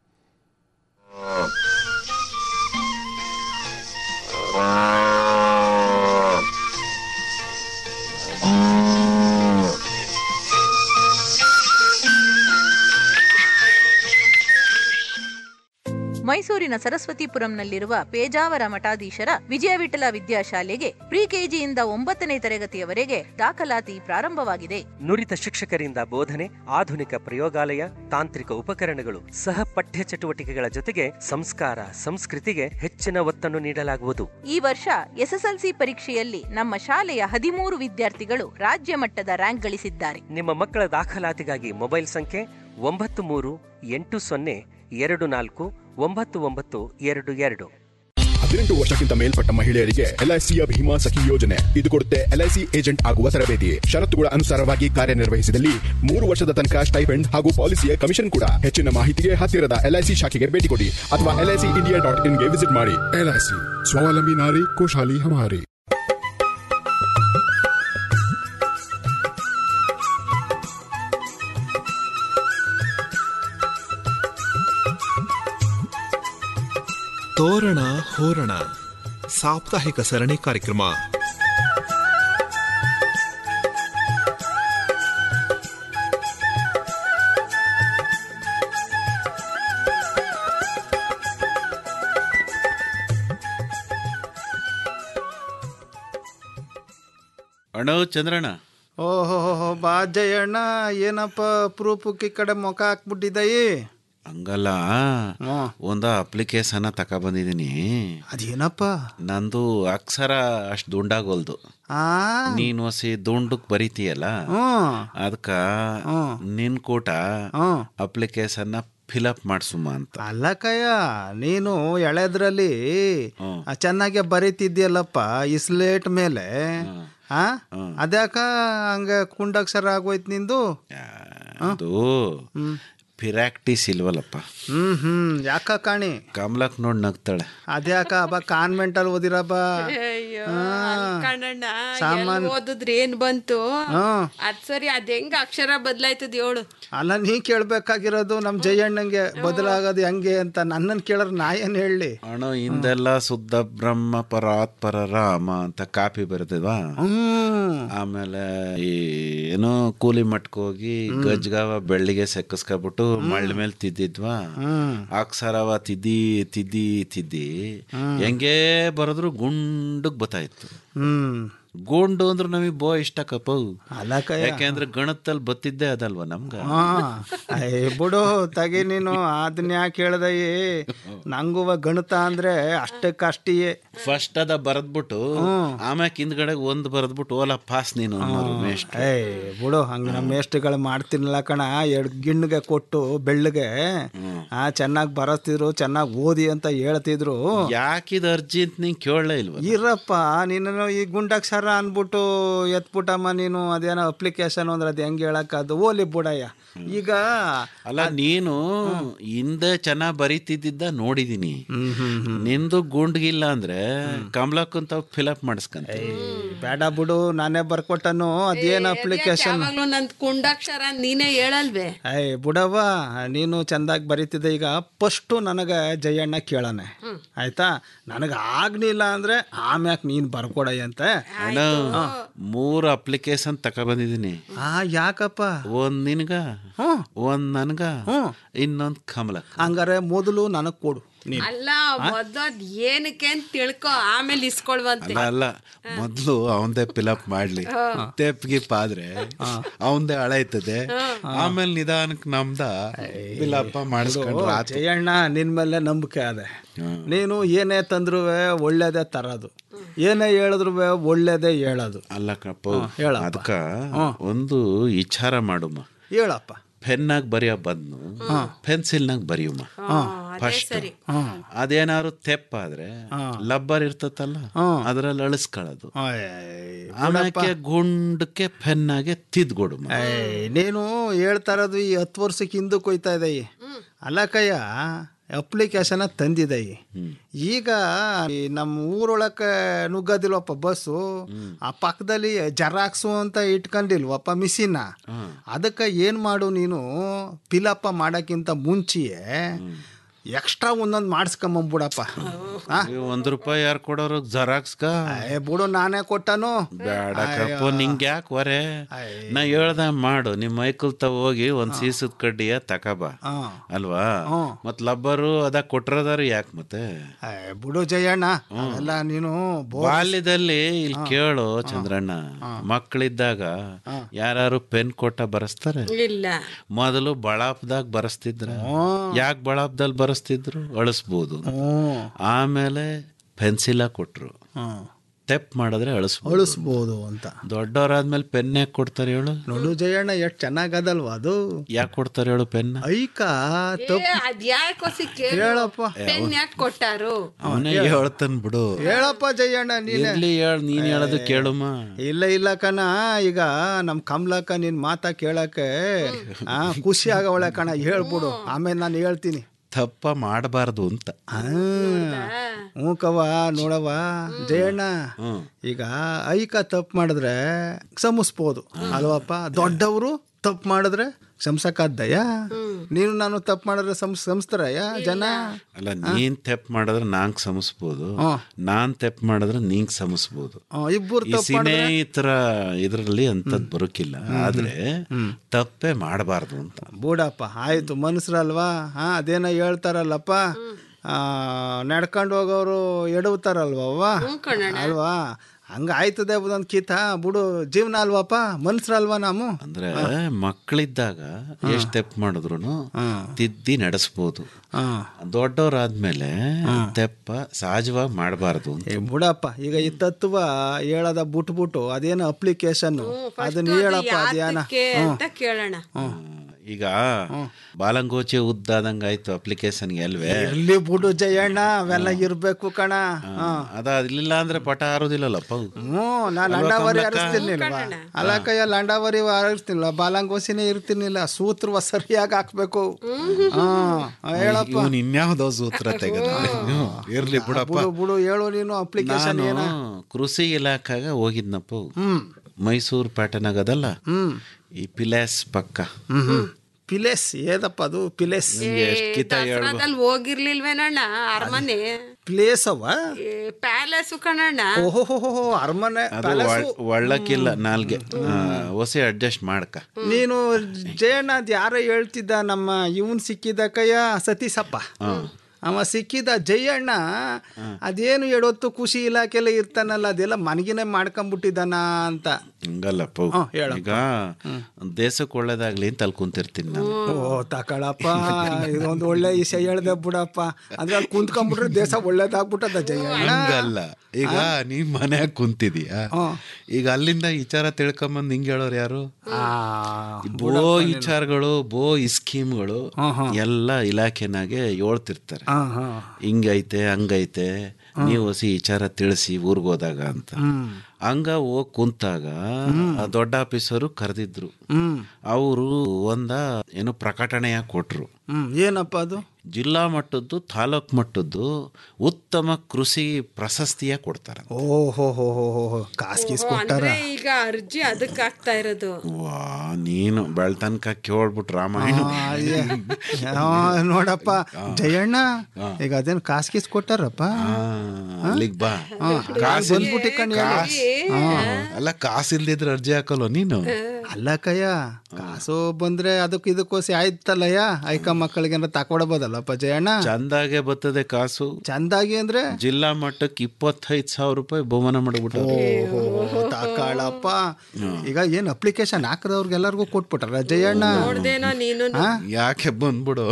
ಮೈಸೂರಿನ ಸರಸ್ವತಿಪುರಂನಲ್ಲಿರುವ ಪೇಜಾವರ ಮಠಾಧೀಶರ ವಿಜಯ ವಿಠಲ ವಿದ್ಯಾಶಾಲೆಗೆ ಪ್ರಿ ಕೆಜಿಯಿಂದ ಒಂಬತ್ತನೇ ತರಗತಿಯವರೆಗೆ ದಾಖಲಾತಿ ಪ್ರಾರಂಭವಾಗಿದೆ ನುರಿತ ಶಿಕ್ಷಕರಿಂದ ಬೋಧನೆ ಆಧುನಿಕ ಪ್ರಯೋಗಾಲಯ ತಾಂತ್ರಿಕ ಉಪಕರಣಗಳು ಸಹ ಪಠ್ಯ ಚಟುವಟಿಕೆಗಳ ಜೊತೆಗೆ ಸಂಸ್ಕಾರ ಸಂಸ್ಕೃತಿಗೆ ಹೆಚ್ಚಿನ ಒತ್ತನ್ನು ನೀಡಲಾಗುವುದು ಈ ವರ್ಷ ಎಸ್ಎಸ್ಎಲ್ಸಿ ಪರೀಕ್ಷೆಯಲ್ಲಿ ನಮ್ಮ ಶಾಲೆಯ ಹದಿಮೂರು ವಿದ್ಯಾರ್ಥಿಗಳು ರಾಜ್ಯ ಮಟ್ಟದ ರ್ಯಾಂಕ್ ಗಳಿಸಿದ್ದಾರೆ ನಿಮ್ಮ ಮಕ್ಕಳ ದಾಖಲಾತಿಗಾಗಿ ಮೊಬೈಲ್ ಸಂಖ್ಯೆ ಒಂಬತ್ತು ಮೂರು ಎಂಟು ಸೊನ್ನೆ ಎರಡು ನಾಲ್ಕು ಒಂಬತ್ತು ಒಂಬತ್ತು ಎರಡು ಎರಡು ಹದಿನೆಂಟು ವರ್ಷಕ್ಕಿಂತ ಮೇಲ್ಪಟ್ಟ ಮಹಿಳೆಯರಿಗೆ ಎಲ್ಐಸಿಯ ಭೀಮಾ ಸಖಿ ಯೋಜನೆ ಇದು ಕೊಡುತ್ತೆ ಎಲ್ಐಸಿ ಏಜೆಂಟ್ ಆಗುವ ತರಬೇತಿ ಷರತ್ತುಗಳ ಅನುಸಾರವಾಗಿ ಕಾರ್ಯನಿರ್ವಹಿಸಿದಲ್ಲಿ ಮೂರು ವರ್ಷದ ತನಕ ಸ್ಟೈಪೆಂಡ್ ಹಾಗೂ ಪಾಲಿಸಿಯ ಕಮಿಷನ್ ಕೂಡ ಹೆಚ್ಚಿನ ಮಾಹಿತಿಗೆ ಹತ್ತಿರದ ಎಲ್ಐಸಿ ಶಾಖೆಗೆ ಭೇಟಿ ಕೊಡಿ ಅಥವಾ ಎಲ್ಐಸಿ ಇಂಡಿಯಾ ಡಾಟ್ ಇನ್ಗೆ ವಿಸಿಟ್ ಮಾಡಿ ಎಲ್ಐಸಿ ಸ್ವಾವಲಂಬಿ ನಾರಿ ಖುಷಾಲಿ ಹಮಾರಿ ತೋರಣ ಹೋರಣ ಸಾಪ್ತಾಹಿಕ ಸರಣಿ ಕಾರ್ಯಕ್ರಮ ಅಣ್ಣ ಚಂದ್ರಣ್ಣ ಓಹೋ ಬಾ ಜಯಣ್ಣ ಏನಪ್ಪ ಪ್ರೂಫ್ ಈ ಕಡೆ ಮುಖ ಹಾಕ್ಬಿಟ್ಟಿದ್ದಾಯಿ ಹಂಗಲ್ಲ ಒಂದು ಅಪ್ಲಿಕೇಶನ್ ತಗೊಬಂದಿದ್ದೀನಿ ಅದೇನಪ್ಪ ನಂದು ಅಕ್ಷರ ಅಷ್ಟು ದುಂಡಾಗೋಲ್ದು ಆ ನೀನು ಹೊಸಿ ದುಂಡಕ್ ಬರೀತೀಯಲ್ಲ ಹ್ಮ್. ಅದಕ್ಕ ನಿನ್ ಕೂಟ ಅಪ್ಲಿಕೇಶನ್ ಫಿಲಪ್ ಮಾಡ್ಸುಮ್ಮ ಅಂತ ಅಲ್ಲ ಕಯ್ಯ ನೀನು ಎಳೆದ್ರಲ್ಲಿ ಆ, ಚೆನ್ನಾಗೆ ಬರೀತಿದ್ಯಲ್ಲಪ್ಪ ಇಸ್ಲೇಟ್ ಮೇಲೆ ಆ ಅದ್ಯಾಕ ಹಂಗ ಕುಂಡಾಕ್ಷರ ಆಗೋಯ್ತು ನಿಂದು ಅದು ಪಿರಾಕ್ಟಿಸ್ ಇಲ್ವಲ್ಲಪ್ಪ ಹ್ಮ್ ಹ್ಮ್ ಯಾಕ ಕಾಣಿ ಕಮಲಕ್ ನೋಡ್ ನಗ್ತಾಳೆ ಅದ್ಯಾಕ ಅಬ್ಬ ಕಾನ್ವೆಂಟ್ ಅಲ್ಲಿ ಓದಿರಬ್ಬ ಅಯ್ಯೋ ಕಣಣ್ಣ ಸಾಮಾನ್- ಓದಿದ್ರೆ ಏನ್ ಬಂತು ಹ್ಮ್. ಅದ್ ಸರಿ ಅದ್ ಹೆಂಗ್ ಅಕ್ಷರ ಬದ್ಲಾಯ್ತದ ಹೇಳು ಅಲ್ಲ ನೀ ಕೇಳ್ಬೇಕಾಗಿರೋದು ನಮ್ ಜಯಣ್ಣಂಗೆ ಬದಲಾಗೋದು ಹೆಂಗೆ ಅಂತ ನನ್ನನ್ ಕೇಳಿದ್ರೆ ನಾ ಏನ್ ಹೇಳಿ ಅಣ್ಣ ಹಿಂದೆಲ್ಲ ಶುದ್ಧ ಬ್ರಹ್ಮ ಪರಾತ್ಪರ ರಾಮ ಅಂತ ಕಾಪಿ ಬರ್ತದ್ವಾ ಆಮೇಲೆ ಈ ಏನೋ ಕೂಲಿ ಮಟ್ಕ ಹೋಗಿ ಗಜ್ಗಾವ ಬೆಳ್ಳಿಗೆ ಸೆಕ್ಕಸ್ಕೊಬಿಟ್ಟು ಮಳ್ಳ ಮೇಲೆ ತಿದ್ದಿದ್ವಾ ಅಕ್ಷರವ ತಿದ್ದಿ ತಿದ್ದಿ ತಿದ್ದಿ ಹೆಂಗೇ ಬರೋದ್ರು ಗುಂಡಗ್ ಬತ್ತಾಯ್ತು ಹ್ಮ್ ಗುಂಡು ಅಂದ್ರೆ ನಮಗೆ ಬೋ ಇಷ್ಟ ಕಪ್ಪ ಅಲ್ಲ ಕಯ್ಯ. ಯಾಕೆಂದ್ರೆ ಗಣತಲ್ಲಿ ಬತ್ತಿದ್ದೆ ಅದಲ್ವಾ ನಮ್ಗ ಹಾ ಏ ಬಿಡು ತಗಿ ನೀನು ಅದನ್ನ ಯಾಕೆ ಹೇಳ್ದಯಿ ನಂಗುವ ಗಣಿತ ಅಂದ್ರೆ ಅಷ್ಟಕ್ಕಷ್ಟಿಯೇ ಫಸ್ಟ್ ಅದ ಬರದ್ಬಿಟ್ಟು ಆಮ್ಯಾಕ ಹಿಂದ್ಗಡೆ ಒಂದ್ ಬರದ್ಬಿಟ್ಟು ಓಲಾ ಪಾಸ್ ನೀನು ಅನ್ನೋರು ಮೇಷ್ಟ್ರು. ಏ ಬಿಡು ಹಂಗ ನಮ್ಮ ಮೇಷ್ಟ್ರುಗಳು ಮಾಡ್ತಿರ್ಲಿಲ್ಲ ಕಣ ಎರಡು ಗಿಣ್ಣಿಗೆ ಕೊಟ್ಟು ಬೆಳ್ಳಗೆ ಆ ಚೆನ್ನಾಗಿ ಬರಸ್ತಿದ್ರು ಚೆನ್ನಾಗಿ ಓದಿ ಅಂತ ಹೇಳ್ತಿದ್ರು ಯಾಕಿದ್ ಅರ್ಜಿ ಅಂತ ನೀನ್ ಕೇಳಲೇ ಇಲ್ವ ಇರಪ್ಪ ನೀನು ಈ ಗುಂಡಾಕ್ಷರ ಅನ್ಬಿಟ್ಟು ಎತ್ಬಿಟ್ಟಮ್ಮ ನೀನು ಅದೇನೋ ಅಪ್ಲಿಕೇಶನ್ ಅಂದ್ರೆ ಅದು ಹೆಂಗೆ ಹೇಳಕ್ಕದು ಓಲಿ ಬಿಡಯ್ಯ ಈಗ ಅಲ್ಲ ನೀನು ಹಿಂದೆ ಚೆನ್ನಾಗ್ ಬರೀತಿದ್ದ ನೋಡಿದೀನಿ ನಿಂದು ಗುಂಡ್ಗಿಲ್ಲ ಅಂದ್ರೆ ಕಮಲಕ್ಕಂತ ಫಿಲಪ್ ಮಾಡಿಸ್ಕಂತ ಬೇಡ ಬಿಡು ನಾನೇ ಬರ್ಕೊಟ್ಟನು ಅದೇನು ಅಪ್ಲಿಕೇಶನ್ ಯಾವಾಗ್ಲೂ ನನ್ ಕುಂಡಾಕ್ಷರ ನೀನೇ ಹೇಳಲ್ವೇ ಏಯ್ ಬಿಡವ್ವ ನೀನು ಚಂದಾಗಿ ಬರೀತಿದ್ದೆ ಈಗ ಫಸ್ಟು ನನಗೆ ಜಯಣ್ಣ ಕೇಳನೆ ಆಯ್ತಾ ನನಗೆ ಆಗ್ಲಿಲ್ಲ ಅಂದ್ರೆ ಆಮ್ಯಾಕ್ ನೀನು ಬರ್ಕೊಡಯ್ಯ ಅಂತ ಅಣ್ಣ ಮೂರು ಅಪ್ಲಿಕೇಶನ್ ತಗೊಬಂದಿದ್ದೀನಿ ಆ ಯಾಕಪ್ಪ ಒಂದ್ ನಿನ್ಗ ಒಂದ್ ನನ್ಗ ಇನ್ನೊಂದ್ ಕಮಲಕ್ ಹಂಗಾರೆ ಮೊದಲು ನನಗೆ ಕೊಡು ನೀನು ಅಲ್ಲ ಮೊದ್ಲು ಅದ್ ಏನಕ್ಕೆ ಅಂತ ತಿಳ್ಕೊ ಆಮೇಲೆ ಇಸ್ಕೊಳ್ವಂತೆ ಅಲ್ಲ ಅಲ್ಲ ಮೊದ್ಲು ಅವಂದೇ ಫಿಲಪ್ ಮಾಡ್ಲಿ ತೆಪ್ ಗಿಪ್ ಆದ್ರೆ ಅವಂದೇ ಹಳೈತದೆ ಆಮೇಲೆ ನಿಧಾನಕ್ ನಮ್ದ ಫಿಲಪ್ ಮಾಡಿಸ್ಕೊಂಡ್ರೆ ಆತು. ಜಯಣ್ಣ ನಿನ್ ಮೇಲೆ ನಂಬಿಕೆ ಅದೆ ನೀನು ಏನೇ ತಂದ್ರು ಒಳ್ಳೇದೇ ತರೋದು ಏನೇ ಹೇಳಿದ್ರು ಒಳ್ಳೇದೇ ಹೇಳೋದು ಅಲ್ಲ ಕಪ್ಪ ಹೇಳಪ್ಪ. ಅದಕ್ಕ ಒಂದು ವಿಚಾರ ಮಾಡುಮ್ಮ ಹೇಳಪ್ಪ ಪೆನ್ನಾಗ ಬರೆಯೋ ಬದ್ನು ಪೆನ್ಸಿಲ್ನಾಗ ಬರೆಯುಮ್ಮ ಫಸ್ಟ್ ಅದೇನಾದ್ರು ತೆಪ್ಪಾದ್ರೆ ಲಬ್ಬರ್ ಇರ್ತತಲ್ಲ ಅದ್ರಲ್ಲಿ ಅಳಿಸ್ಕೊಳ್ಳೋದು ಆಮೇಲೆ ಗುಂಡಕ್ಕೆ ಪೆನ್ನಾಗೆ ತಿದ್ಕೊಡುಮ್ಮ ಏಯ್, ನೀನು ಹೇಳ್ತಾ ಇರೋದು ಈ ಹತ್ತು ವರ್ಷಕ್ಕೆ ಹಿಂದಕ್ಕೆ ಹೋಯ್ತಾ ಇದೆ ಈ. ಅಲ್ಲ ಕಯ್ಯ ಅಪ್ಲಿಕೇಶನ್ ತಂದಿದೆ ಈ. ಈಗ ಈ ನಮ್ಮ ಊರೊಳಕ್ಕೆ ನುಗ್ಗೋದಿಲ್ವಪ್ಪ ಬಸ್ಸು ಆ ಪಕ್ಕದಲ್ಲಿ ಜೆರಾಕ್ಸು ಅಂತ ಇಟ್ಕೊಂಡಿಲ್ವಪ್ಪ ಮಿಷಿನ ಅದಕ್ಕೆ ಏನು ಮಾಡು ನೀನು ಫಿಲಪ್ಪ ಮಾಡೋಕ್ಕಿಂತ ಮುಂಚೆಯೇ ಎಕ್ಸ್ಟ್ರಾ ಒಂದೊಂದು ಮಾಡಿಸ್ಕೊಂಬಂಬಿಡಪ್ಪ ಒಂದ್ ರೂಪಾಯಿ ಯಾರು ಕೊಡೋರು ಜರಾಕ್ಸ್ಗ ಏ ಬಿಡು ನಾನೇ ಕೊಟ್ಟನು ಬೇಡ ಕಪ್ಪ ನಿಂಗೆ ಯಾಕೆ ವರೆ ನಾ ಹೇಳ್ದ ಮಾಡು ನಿಮ್ಮ ಮೈಕಲ್ ತ ಹೋಗಿ ಒಂದ್ ಸೀಸದ ಕಡ್ಡಿಯ ತಕಬ ಅಲ್ವಾ ಮತ್ ಲಬ್ಬರು ಅದ ಕೊಟ್ರದಾರ ಯಾಕೆ ಮತ್ತೆ ಏ, ಬಿಡು ಜಯಣ್ಣ ಅವೆಲ್ಲ ನೀನು ಬೋ- ಬಾಲ್ಯದಲ್ಲಿ ಇಲ್ಲಿ ಕೇಳು ಚಂದ್ರಣ್ಣ ಮಕ್ಕಳಿದ್ದಾಗ ಯಾರು ಪೆನ್ ಕೊಟ್ಟ ಬರೆಸ್ತಾರೆ ಇಲ್ಲ ಮೊದಲು ಬಳಾಪ್ದಾಗ ಬರೆಸ್ತಿದ್ರ ಯಾಕೆ ಬಳಾಪ್ದಲ್ಲಿ ಬರೆಸ್ತಿದ್ರು ಅಳಿಸ್ಬೋದು ಆಮೇಲೆ ಪೆನ್ಸಿಲ ಕೊಟ್ರು ತೆಪ್ ಮಾಡಿದ್ರೆ ಅಳಿಸ್ಬೋದು ಅಳಿಸ್ಬೋದು ಅಂತ ದೊಡ್ಡವರಾದ್ಮೇಲೆ ಪೆನ್ ಯಾಕೆ ಕೊಡ್ತಾರೆ ಹೇಳು ನೋಡು ಜಯಣ್ಣ ಎಷ್ಟು ಚೆನ್ನಾಗದಲ್ವ ಅದು ಯಾಕೆ ಕೊಡ್ತಾರೆ ಹೇಳು ಪೆನ್ ಐಕ ಏ, ಅದ್ ಯಾಕೋಸಿ ಹೇಳಪ್ಪ. ಪೆನ್ ಯಾಕೆ ಕೊಟ್ಟಾರು ಅವನೇ ಹೇಳ್ತಾನೆ ಬಿಡು ಹೇಳಪ್ಪ ಜಯಣ್ಣ ನೀನೆ ಇರ್ಲಿ ಹೇಳ ನೀನ್ ಹೇಳೋದು ಕೇಳುಮ್ಮ ಇಲ್ಲ ಇಲ್ಲ ಕಣ ಈಗ ನಮ್ ಕಮಲಕ್ಕ ನಿನ್ ಮಾತಾ ಕೇಳಕ್ಕೆ ಆ ಖುಷಿ ಆಗವಳೆ ಕಣ ಹೇಳ್ಬಿಡು ಆಮೇಲೆ ನಾನು ಹೇಳ್ತೀನಿ ತಪ್ಪ ಮಾಡಬಾರ್ದು ಅಂತ ಹ್ಞೂ ಕವ ನೋಡವ ಜಯಣ್ಣ ಈಗ ಐಕ ತಪ್ಪು ಮಾಡಿದ್ರೆ ಕ್ಷಮಿಸ್ಬೋದು ಅಲ್ವಪ್ಪ ದೊಡ್ಡವರು ತಪ್ಪು ಮಾಡಿದ್ರೆ ಕ್ಷಮ್ಸಕ್ಕಾದ್ದಯ್ಯ ನೀನು ನಾನು ತಪ್ಪು ಮಾಡಿದ್ರೆ ಸಂಸ್ ಸಂಸ್ತಾರಯ್ಯ ಜನ ಅಲ್ಲ ನೀನ್ ತೆಪ್ ಮಾಡಿದ್ರೆ ನಾಂಗ್ ಸಮಸ್ಬೋದು ನಾನ್ ತೆಪ್ ಮಾಡಿದ್ರೆ ನೀಂಗ್ ಸಮಸ್ಬೋದು ಇಬ್ಬರು ಈ ತಪ್ಪು ಸಿನೇ ಈ ತರ ಇದ್ರಲ್ಲಿ ಅಂತದ್ ಬರೋಕಿಲ್ಲ ಆದ್ರೆ ತಪ್ಪೇ ಮಾಡಬಾರ್ದು ಅಂತ ಬೂಡಪ್ಪ ಆಯ್ತು ಮನುಷ್ಯರಲ್ವಾ ಹಾ ಅದೇನೋ ಹೇಳ್ತಾರಲ್ಲಪ್ಪ ಆ, ನಡ್ಕೊಂಡು ಹೋಗೋರು ಎಡವ್ತಾರಲ್ವವ್ವ ಅಲ್ವಾ ಹಂಗ ಆಯ್ತದೆ ಒಂದೊಂದು ಕಿತ ಬಿಡು ಜೀವನ ಅಲ್ವಾಪ ಮನ್ಸ್ರಲ್ವಾ ನಾವು ಅಂದ್ರೆ ಮಕ್ಕಳಿದ್ದಾಗ ಎಷ್ಟ್ ತೆಪ್ಪು ಮಾಡಿದ್ರು ತಿದ್ದಿ ನಡೆಸ್ಬೋದು ದೊಡ್ಡವರಾದ್ಮೇಲೆ ತೆಪ್ಪ ಸಹಜವಾಗಿ ಮಾಡಬಾರ್ದು ಏ ಬಿಡಪ್ಪ ಈಗ ಈ ತತ್ವ ಹೇಳದ ಬಿಟ್ಬಿಟ್ಟು ಅದೇನು ಅಪ್ಲಿಕೇಶನ್ ಅದನ್ನ ಹೇಳಪ್ಪ ಅದೇನ ಯಾತಕ್ಕೆ ಅಂತ ಕೇಳೋಣ ಈಗ ಬಾಲಂಗೋಚಿ ಉದ್ದಾದಂಗ ಆಯ್ತು ಅಪ್ಲಿಕೇಶನ್ಗೆ ಅಲ್ವೇ ಇರ್ಲಿ ಬಿಡು ಜಯಣ್ಣ ಅವೆಲ್ಲ ಇರ್ಬೇಕು ಕಣ ಅದ ಇರ್ಲಿಲ್ಲ ಅಂದ್ರೆ ಪಟ ಹಾರೋದಿಲ್ಲಲ್ಲಪ್ಪ ಅವು. ಹ್ಞೂ ನಾ ಲಂಡಾವರಿ ಹರಿಸ್ತಿರ್ಲಿಲ್ವಾ ಅಲ್ಲ ಕೈಯ ಲಂಡಾವರಿ ಹರಿಸ್ತಿಲ್ಲ ಬಾಲಂಗೋಸಿನೇ ಇರ್ತಿರ್ಲಿಲ್ಲ ಸೂತ್ರವ ಸರಿಯಾಗಿ ಹಾಕ್ಬೇಕು ಹಾ ಹೇಳಪ್ಪ ಇವ್ನು ಇನ್ಯಾವ್ದೋ ಸೂತ್ರ ತೆಗೆದ ಇರ್ಲಿ ಬಿಡಪ್ಪ ಬಿಡು ಬಿಡು ಹೇಳು ನೀನು ಅಪ್ಲಿಕೇಶನ್ ನಾನು ಏನ ಕೃಷಿ ಇಲಾಖೆಗೆ ಹೋಗಿದ್ನಪ್ಪ ಹ್ಮ್ ಮೈಸೂರು ಪ್ಯಾಟರ್ನ್ ಆಗದಲ್ಲ ಹ್ಮ್ ಈ ಪಿಲಾಸ್ ಪಕ್ಕ ಹ್ಮ್ ಪಿಲೇಸ್ ಏದಪ್ಪ ಅದು ಪಿಲೇಸ್ ಎಷ್ಟ್ ಕಿತ ಹೇಳ್ಬ ದಸರಾದಲ್ಲಿ ಹೋಗಿರ್ಲಿಲ್ವೇನಣ್ಣ ಅರಮನೆ ಪ್ಲೇಸ್ ಅವ ಪ್ಯಾಲೇಸ್ ಕಣಣ್ಣ ಓಹೋ ಅರಮನೆ ಅದು ಒಳ್- ಒಳ್ಳಕ್ಕಿಲ್ಲ ನಾಲ್ಗೆ ಹೊಸ ಅಡ್ಜಸ್ಟ್ ಮಾಡ್ಕ ನೀನು ಜಯಣ್ಣ ಅದ್ ಯಾರೋ ಹೇಳ್ತಿದ್ದ ನಮ್ಮ ಇವನ್ ಸಿಕ್ಕಿದ ಕಯ್ಯ ಸತೀಸಪ್ಪ ಅವ ಸಿಕ್ಕಿದ ಜಯಣ್ಣ ಅದೇನು ಹೇಳೊತ್ತು ಖುಷಿ ಇಲಾಖೆಲ್ಲ ಇರ್ತಾನಲ್ಲ ಅದೆಲ್ಲ ಮನಗಿನೇ ಮಾಡ್ಕೊಂಬಿಟ್ಟಿದ್ದಾನ ಅಂತ ಹಂಗಲ್ಲಪ್ಪ ಹ್ಮ್, ಹೇಳಪ್ಪ. ಈಗ ದೇಶಕ್ಕೆ ಒಳ್ಳೇದಾಗ್ಲಿ ಅಂತ ಅಲ್ಲಿ ಕುಂತಿರ್ತೀನಿ ನಾನು ಓ ತಕಳಪ್ಪ ಇದೊಂದು ಒಳ್ಳೆ ವಿಷಯ ಹೇಳ್ದೆ ಬಿಡಪ್ಪ ಅಂದ್ರೆ ಅಲ್ಲಿ ಕುಂತ್ಕೊಂಡ್ಬಿಟ್ರೆ ದೇಶ ಒಳ್ಳೇದಾಗ್ಬಿಟ್ಟದ ಜಯಣ್ಣ ಹಂಗಲ್ಲ ಈಗ ನೀ ಮನ್ಯಾಗ ಕುಂತಿದೀಯ ಈಗ ಅಲ್ಲಿಂದ ವಿಚಾರ ತಿಳ್ಕೊಂಬಂದ್ ಹಿಂಗ್ ಹೇಳೋರು ಯಾರು ಈ ಬೋ ವಿಚಾರಗಳು ಬೋ ಈ ಸ್ಕೀಮ್ಗಳು ಎಲ್ಲ ಇಲಾಖೆನಾಗೆ ಹೇಳ್ತಿರ್ತಾರೆ ಹಿಂಗೈತೆ ಹಂಗೈತೆ ನೀವು ಹೊಸಿ ವಿಚಾರ ತಿಳಿಸಿ ಊರ್ಗ್ ಹೋದಾಗ ಅಂತ ಹಂಗ ಹೋಗ್ ಕುಂತಾಗ ಆ ದೊಡ್ಡ ಆಫೀಸರು ಕರೆದಿದ್ರು ಅವರು ಒಂದ ಏನು ಪ್ರಕಟಣೆಯ ಕೊಟ್ರು ಹ್ಮ್ ಏನಪ್ಪ ಅದು ಜಿಲ್ಲಾ ಮಟ್ಟದ್ದು ತಾಲೂಕ್ ಮಟ್ಟದ್ದು ಉತ್ತಮ ಕೃಷಿ ಪ್ರಶಸ್ತಿಯ ಕೊಡ್ತಾರ ಓಹೋ ಹೋ ಹೋ ಹೋ ಹೋ ಕಾಸ್ ಗೀಸ್ ಕೊಟ್ಟಾರ ಅಂದ್ರೆ ಈಗ ಅರ್ಜಿ ಅದಕ್ಕೆ ಆಗ್ತಾ ಇರೋದು ವಾ ನೀನು ಬೆಳ್ತನಕ ಕೇಳ್ಬಿಟ್ಟು ರಾಮಾಯಣ ಆ, ನೋಡಪ್ಪ ಜಯಣ್ಣ ಈಗ ಅದೇನು ಕಾಸ್ ಗೀಸ್ ಕೊಟ್ಟಾರಪ್ಪ ಅಲ್ಲಿಗ್ ಬಾ ಹಾ, ಕಾಸು ಬಂದ್ಬಿಟ್ಟಿ ಕಣ್ ಹೇಳು. ಅಲ್ಲ ಕಾಸು ಇಲ್ದಿದ್ರೆ ಅರ್ಜಿ ಹಾಕಲ್ವ ನೀನು ಅಲ್ಲ ಕಯ್ಯ ಕಾಸು ಬಂದ್ರೆ ಅದಕ್ಕೆ ಇದಕ್ಕೋಸಿ ಆಯ್ತಲ್ಲಯ್ಯ ಐಕ ಮಕ್ಕಳಿಗೆ ತಕೊಡ್ಬೋದಲ್ಲಪ್ಪ ಜಯಣ್ಣ ಚಂದಾಗೆ ಬರ್ತದೆ ಕಾಸು ಚಂದಾಗಿ ಅಂದ್ರೆ ಜಿಲ್ಲಾ ಮಟ್ಟಕ್ಕೆ ಇಪ್ಪತ್ತೈದು ಸಾವಿರ ರೂಪಾಯಿ ಬಹುಮಾನ ಮಾಡ್ಬಿಟ್ಟ ಓಹೋ ತಾಕಾಳಪ್ಪ ಈಗ ಏನ್ ಅಪ್ಲಿಕೇಶನ್ ಹಾಕದವ್ರಿಗೆಲ್ಲರಿಗೂ ಕೊಟ್ಬಿಟ್ಟಾರ ಜಯಣ್ಣ ನೋಡ್ದೇನೋ ನೀನು ಯಾಕೆ ಬಂದ್ಬಿಡು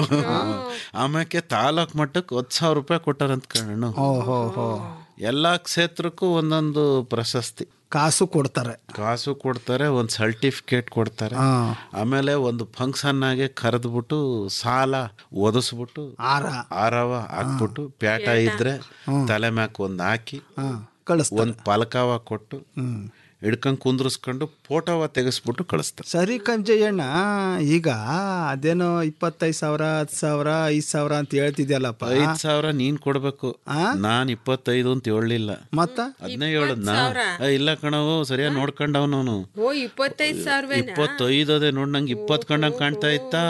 ಆಮ್ಯಾಕೆ ತಾಲೂಕ್ ಮಟ್ಟಕ್ಕೆ ಹತ್ತು ಸಾವಿರ ರೂಪಾಯಿ ಕೊಟ್ಟಾರಂತ ಕಣ್ಣು ಓಹೋ ಹೋ ಎಲ್ಲಾ ಕ್ಷೇತ್ರಕ್ಕೂ ಒಂದೊಂದು ಪ್ರಶಸ್ತಿ ಕಾಸು ಕೊಡ್ತಾರೆ ಕಾಸು ಕೊಡ್ತಾರೆ ಒಂದು ಸರ್ಟಿಫಿಕೇಟ್ ಕೊಡ್ತಾರೆ ಹಾ. ಆಮೇಲೆ ಒಂದು ಫಂಕ್ಷನ್ ಆಗಿ ಕರೆದ್ಬಿಟ್ಟು ಸಾಲ ಒದಸ್ಬಿಟ್ಟು ಆರ ಆರವ ಹಾಕ್ಬಿಟ್ಟು ಪ್ಯಾಟ ಇದ್ರೆ ತಲೆ ಮ್ಯಾಕ್ ಒಂದ್ ಹಾಕಿ ಕಳಿಸ್ತಾರೆ ಒಂದ್ ಪಲಕವ ಕೊಟ್ಟು ಹಿಡ್ಕೊಂಡ್ ಕುಂದ್ರಸ್ಕೊಂಡು ಫೋಟೋವ ತೆಗೆಸ್ಬಿಟ್ಟು ಕಳಿಸ್ತಾರೆ ಸರಿ ಕಂಜಯ್ಯಣ್ಣ ಈಗ ಅದೇನೋ ಇಪ್ಪತ್ತೈದು ಸಾವಿರ ಹತ್ತು ಸಾವಿರ ಐದು ಸಾವಿರ ಅಂತ ಹೇಳ್ತಿದ್ಯಲ್ಲಪ್ಪ ಐದ್ ಸಾವಿರ ನೀನ್ ಕೊಡ್ಬೇಕು ನಾನ್ ಇಪ್ಪತ್ತೈದು ಅಂತ ಹೇಳಲಿಲ್ಲ ಮತ್ತ ಅದನ್ನೇ ಹೇಳದ್ನಾ ಏ, ಇಲ್ಲ ಕಣವು ಸರಿಯಾಗಿ ನೋಡ್ಕೊಂಡವನವನು ಓ ಇಪ್ಪತ್ತೈದು ಸಾವಿರವೇನ ಇಪ್ಪತ್ತೈದು ಅದೇ ನೋಡ್ ನಂಗೆ ಇಪ್ಪತ್ ಕಂಡಂಗ್ ಕಾಣ್ತಾ ಇತ್ತಾ